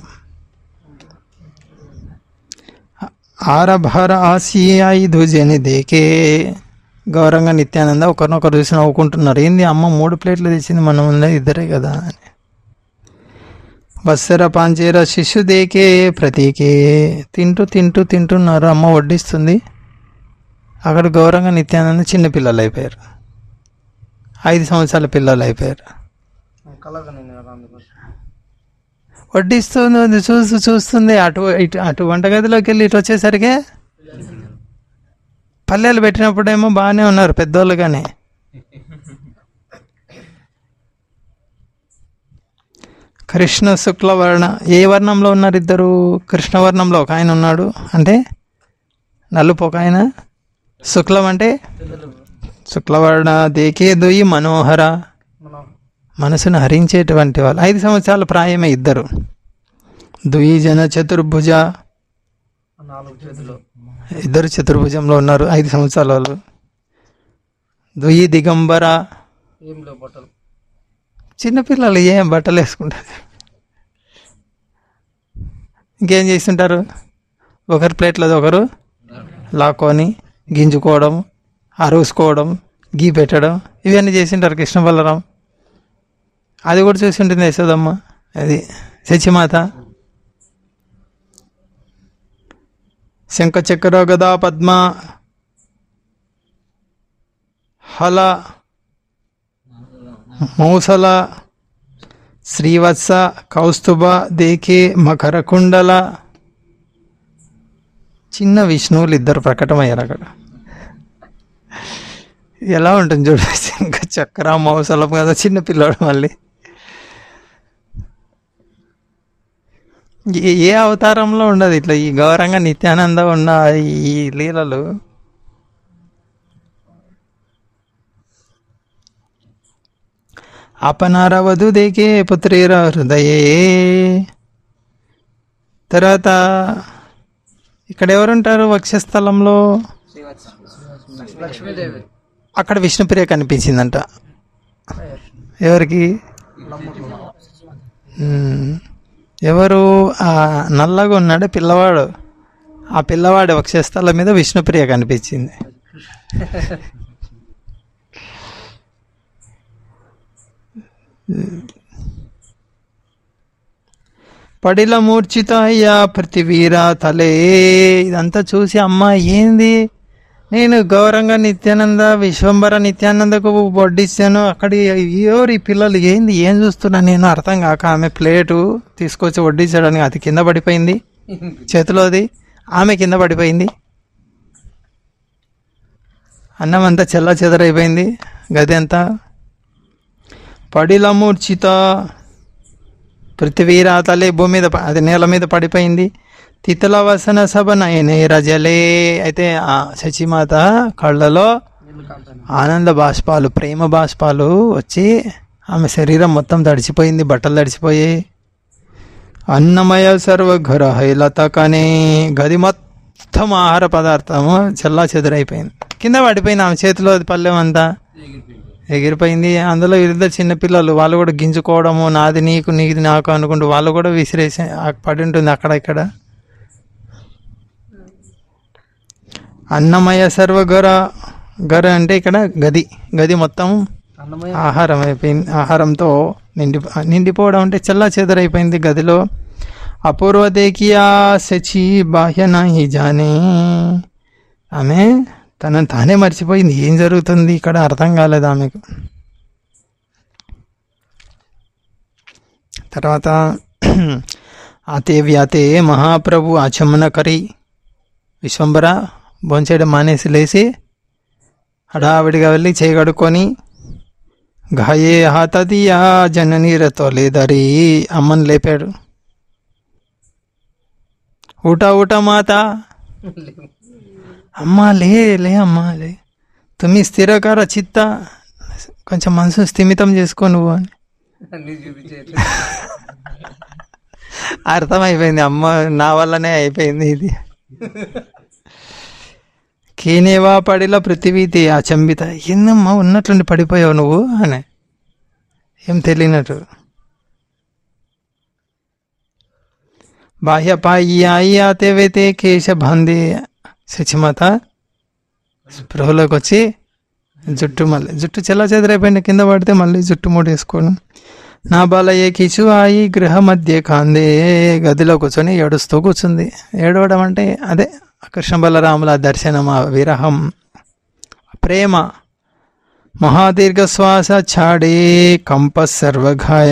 Speaker 1: ఆరభర ఆసియాయి ధుజని దేకే గౌరంగా నిత్యానంద ఒకరినొకరు చూసి నవ్వుకుంటున్నారు ఏంది అమ్మ మూడు ప్లేట్లు తెచ్చింది మనం ఉన్నది ఇద్దరే కదా అని వత్సర పాంచేర శిశు దేకే ప్రతీకే తింటూ తింటూ తింటున్నారు అమ్మ వడ్డిస్తుంది అక్కడ గౌరంగా నిత్యానంద చిన్న పిల్లలు అయిపోయారు ఐదు సంవత్సరాల పిల్లలు అయిపోయారు
Speaker 5: కలగా నేను అందుకోసం
Speaker 1: వడ్డిస్తుంది అది చూస్తూ చూస్తుంది అటు ఇటు అటు వంటగదిలోకి వెళ్ళి ఇటు వచ్చేసరికి పల్లెలు పెట్టినప్పుడేమో బాగానే ఉన్నారు పెద్దోళ్ళు కానీ కృష్ణ శుక్ల వర్ణ ఏ వర్ణంలో ఉన్నారు ఇద్దరు కృష్ణ వర్ణంలో ఒక ఆయన ఉన్నాడు అంటే నలుపు ఒక ఆయన శుక్లం అంటే శుక్లవర్ణ దేకే దొయ్యి మనోహర
Speaker 5: మనం
Speaker 1: మనసును హరించేటువంటి వాళ్ళు ఐదు సంవత్సరాల ప్రాయమే ఇద్దరు ద్విజన చతుర్భుజ
Speaker 5: నాలుగు చేతులు
Speaker 1: ఇద్దరు చతుర్భుజంలో ఉన్నారు ఐదు సంవత్సరాల వాళ్ళు ద్వి దిగంబర
Speaker 5: ఏం లేవు బట్టలు
Speaker 1: చిన్నపిల్లలు ఏం బట్టలు వేసుకుంటారు ఇంకేం చేస్తుంటారు ఒకరి ప్లేట్లో ఒకరు లాక్కొని గింజుకోవడం అరుసుకోవడం గీ పెట్టడం ఇవన్నీ చేసింటారు కృష్ణ బలరాం అది కూడా చూసి ఉంటుంది యశోదమ్మ అది శచిమాత శంఖచక్ర గదా పద్మ హల మౌసల శ్రీవత్స కౌస్తుభ దేకే మకర కుండల చిన్న విష్ణువులు ఇద్దరు ప్రకటమయ్యారు అక్కడ ఎలా ఉంటుంది చూడు ఇంకా చక్ర మౌసలం కదా చిన్న పిల్లోడు మళ్ళీ ఏ ఏ అవతారంలో ఉండదు ఇట్లా ఈ గౌరంగా నిత్యానంద ఉన్న ఈ లీలలు అపనారవధు దేకే పుత్రేర హృదయే తర్వాత ఇక్కడ ఎవరుంటారు వక్షస్థలంలో
Speaker 5: లక్ష్మీదేవి
Speaker 1: అక్కడ విష్ణుప్రియ కనిపించిందంట ఎవరికి మ్మ్. ఎవరు ఆ నల్లగా ఉన్నాడే పిల్లవాడు ఆ పిల్లవాడి వక్షస్థలం మీద విష్ణుప్రియ కనిపించింది పడిల మూర్ఛిత అయ్యా పృథివీరా తలే ఇదంతా చూసి అమ్మ ఏంది నేను గౌరంగా నిత్యానంద విశ్వంబర నిత్యానందకు వడ్డిస్తాను అక్కడ ఎవరు ఈ పిల్లలు ఏంది ఏం చూస్తున్నా నేను అర్థం కాక ఆమె ప్లేటు తీసుకొచ్చి వడ్డించడానికి అది కింద పడిపోయింది చేతిలోది ఆమె కింద పడిపోయింది అన్నం అంతా చెల్ల చెదరైపోయింది గది అంతా పడిల మూర్ఛిత పృథివీరా తలే భూమి మీద ప- అది నేల మీద పడిపోయింది తితల వసన సభ నయనే రజలే అయితే ఆ శచిమాత కళ్ళలో ఆనంద బాష్పాలు ప్రేమ బాష్పాలు వచ్చి ఆమె శరీరం మొత్తం తడిచిపోయింది బట్టలు తడిచిపోయాయి అన్నమయ సర్వఘర హైలత కానీ గది మొత్తం ఆహార పదార్థము చెల్లా చెదురైపోయింది కింద పడిపోయింది ఆమె చేతిలో అది పల్లెం అంతా ఎగిరిపోయింది అందులో ఇద్దరు చిన్నపిల్లలు వాళ్ళు కూడా గింజుకోవడము నాది నీకు నీది నాకు అనుకుంటూ వాళ్ళు కూడా విసిరేసి ఆ పడి ఉంటుంది అక్కడ ఇక్కడ అన్నమయ సర్వగర గర అంటే ఇక్కడ గది గది మొత్తం
Speaker 5: అన్నమయ్య
Speaker 1: ఆహారం అయిపోయింది ఆహారంతో నిండి నిండిపోవడం అంటే చల్లా చెదరైపోయింది గదిలో అపూర్వ దేకియా శచి బాహ్య నాహి జానే ఆమె తనను తానే మర్చిపోయింది ఏం జరుగుతుంది ఇక్కడ అర్థం కాలేదు ఆమెకు తర్వాత అతే వ్యాతే మహాప్రభు ఆచమనకరి విశ్వంబర భోంచేయడం మానేసి లేచి హడావిడిగా వెళ్ళి చేయగడుకొని గాయే హాతదియా జననీరతో లేదరి అమ్మని లేపాడు ఊట ఊట మాత అమ్మా లే లే అమ్మా లే తుమ్మి స్థిరకార చిత్త కొంచెం మనసు స్థిమితం చేసుకో నువ్వు అని
Speaker 5: అన్ని చూపించే
Speaker 1: అర్థమైపోయింది అమ్మ నా వల్లనే అయిపోయింది ఇది కీనేవా పడిల పృథివీతి అచంబిత ఏందమ్మా ఉన్నట్లుండి పడిపోయావు నువ్వు అని ఏం తెలియనట్టు బాహ్యపాయ్యాతే వైతే కేశ బాంధి శచిమత స్పృహలోకి వచ్చి జుట్టు మళ్ళీ జుట్టు చెల్ల చెదరైపోయింది కింద పడితే మళ్ళీ జుట్టు మూడేసుకోవడం నా బాలయ్య కిచు ఆయి గృహ మధ్య కాందే గదిలో కూర్చొని ఏడుస్తూ కూర్చుంది ఏడవడం అంటే అదే కృష్ణ బలరాముల దర్శనం ఆ విరహం ప్రేమ మహాదీర్ఘ శ్వాస ఛాడే కంప సర్వఘాయ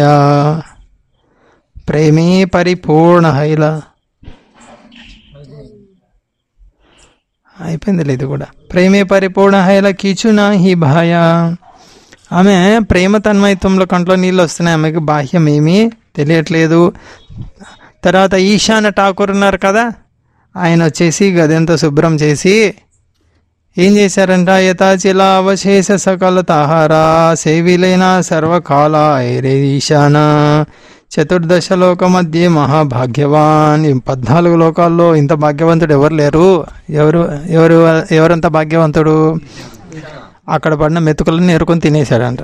Speaker 1: ప్రేమే పరిపూర్ణ హైల అయిపోయింది ఇది కూడా ప్రేమే పరిపూర్ణ హైల కీచునా హి భాయ ఆమె ప్రేమ తన్మయత్వంలో కంట్లో నీళ్ళు వస్తున్నాయి ఆమెకి బాహ్యం ఏమీ తెలియట్లేదు తర్వాత ఈశాన ఠాకూర్ ఉన్నారు కదా ఆయన వచ్చేసి గదంతా శుభ్రం చేసి ఏం చేశారంట యథాచిల అవశేష సకల తహారా సేవిలైన సర్వకాల ఐరే ఈశాన చతుర్దశ లోక మధ్య మహాభాగ్యవాన్ ఈ పద్నాలుగు లోకాల్లో ఇంత భాగ్యవంతుడు ఎవరు లేరు ఎవరు ఎవరు ఎవరంత భాగ్యవంతుడు అక్కడ పడిన మెతుకులను నేరుకొని తినేశాడంట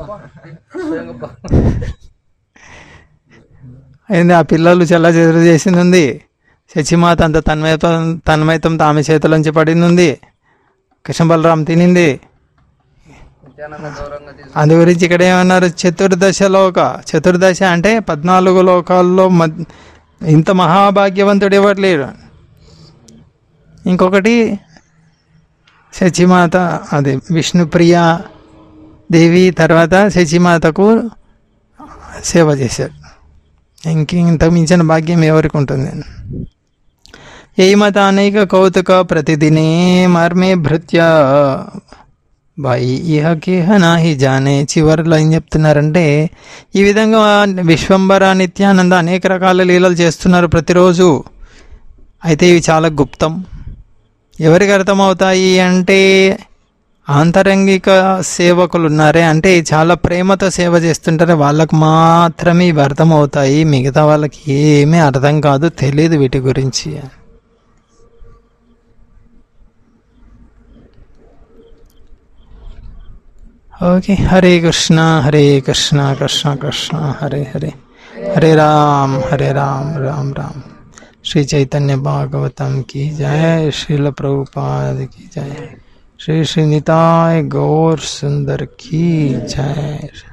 Speaker 1: అయింది ఆ పిల్లలు చల్ల చెదురు చేసింది ఉంది శచిమాత అంత తన్మయత్వం తన్మయత్వంతో ఆమె చేతిలోంచి పడింది ఉంది కృష్ణ బలరాం తినింది
Speaker 5: నిత్యానంద గౌరవంగా తీసుకు
Speaker 1: అందు గురించి ఇక్కడ ఏమన్నారు చతుర్దశ లోక చతుర్దశ అంటే పద్నాలుగు లోకాల్లో మద్ ఇంత మహాభాగ్యవంతుడు ఎవరు లేరు ఇంకొకటి శచిమాత అదే విష్ణుప్రియ దేవి తర్వాత శచిమాతకు సేవ చేశారు ఇంక ఇంతకు మించిన భాగ్యం ఎవరికి ఉంటుంది ఏమత అనేక కౌతుక ప్రతిదినే మర్మే భృత్య బాయి ఇహకేహ నాహి జానే చివరిలో ఏం చెప్తున్నారంటే ఈ విధంగా విశ్వంబర నిత్యానంద అనేక రకాల లీలలు చేస్తున్నారు ప్రతిరోజు అయితే ఇవి చాలా గుప్తం ఎవరికి అర్థమవుతాయి అంటే ఆంతరంగిక సేవకులు ఉన్నారే అంటే చాలా ప్రేమతో సేవ చేస్తుంటారే వాళ్ళకు మాత్రమే ఇవి అర్థమవుతాయి మిగతా వాళ్ళకి ఏమీ అర్థం కాదు తెలియదు వీటి గురించి ఓకే హరే కృష్ణ హరే కృష్ణ కృష్ణ కృష్ణ హరే హరే హరే రామ్ హరే రామ్ రామ్ రామ్ శ్రీ చైతన్య భాగవతం की जय श्रील प्रभुपाद की जय श्री श्री निताय गौर सुंदर की जय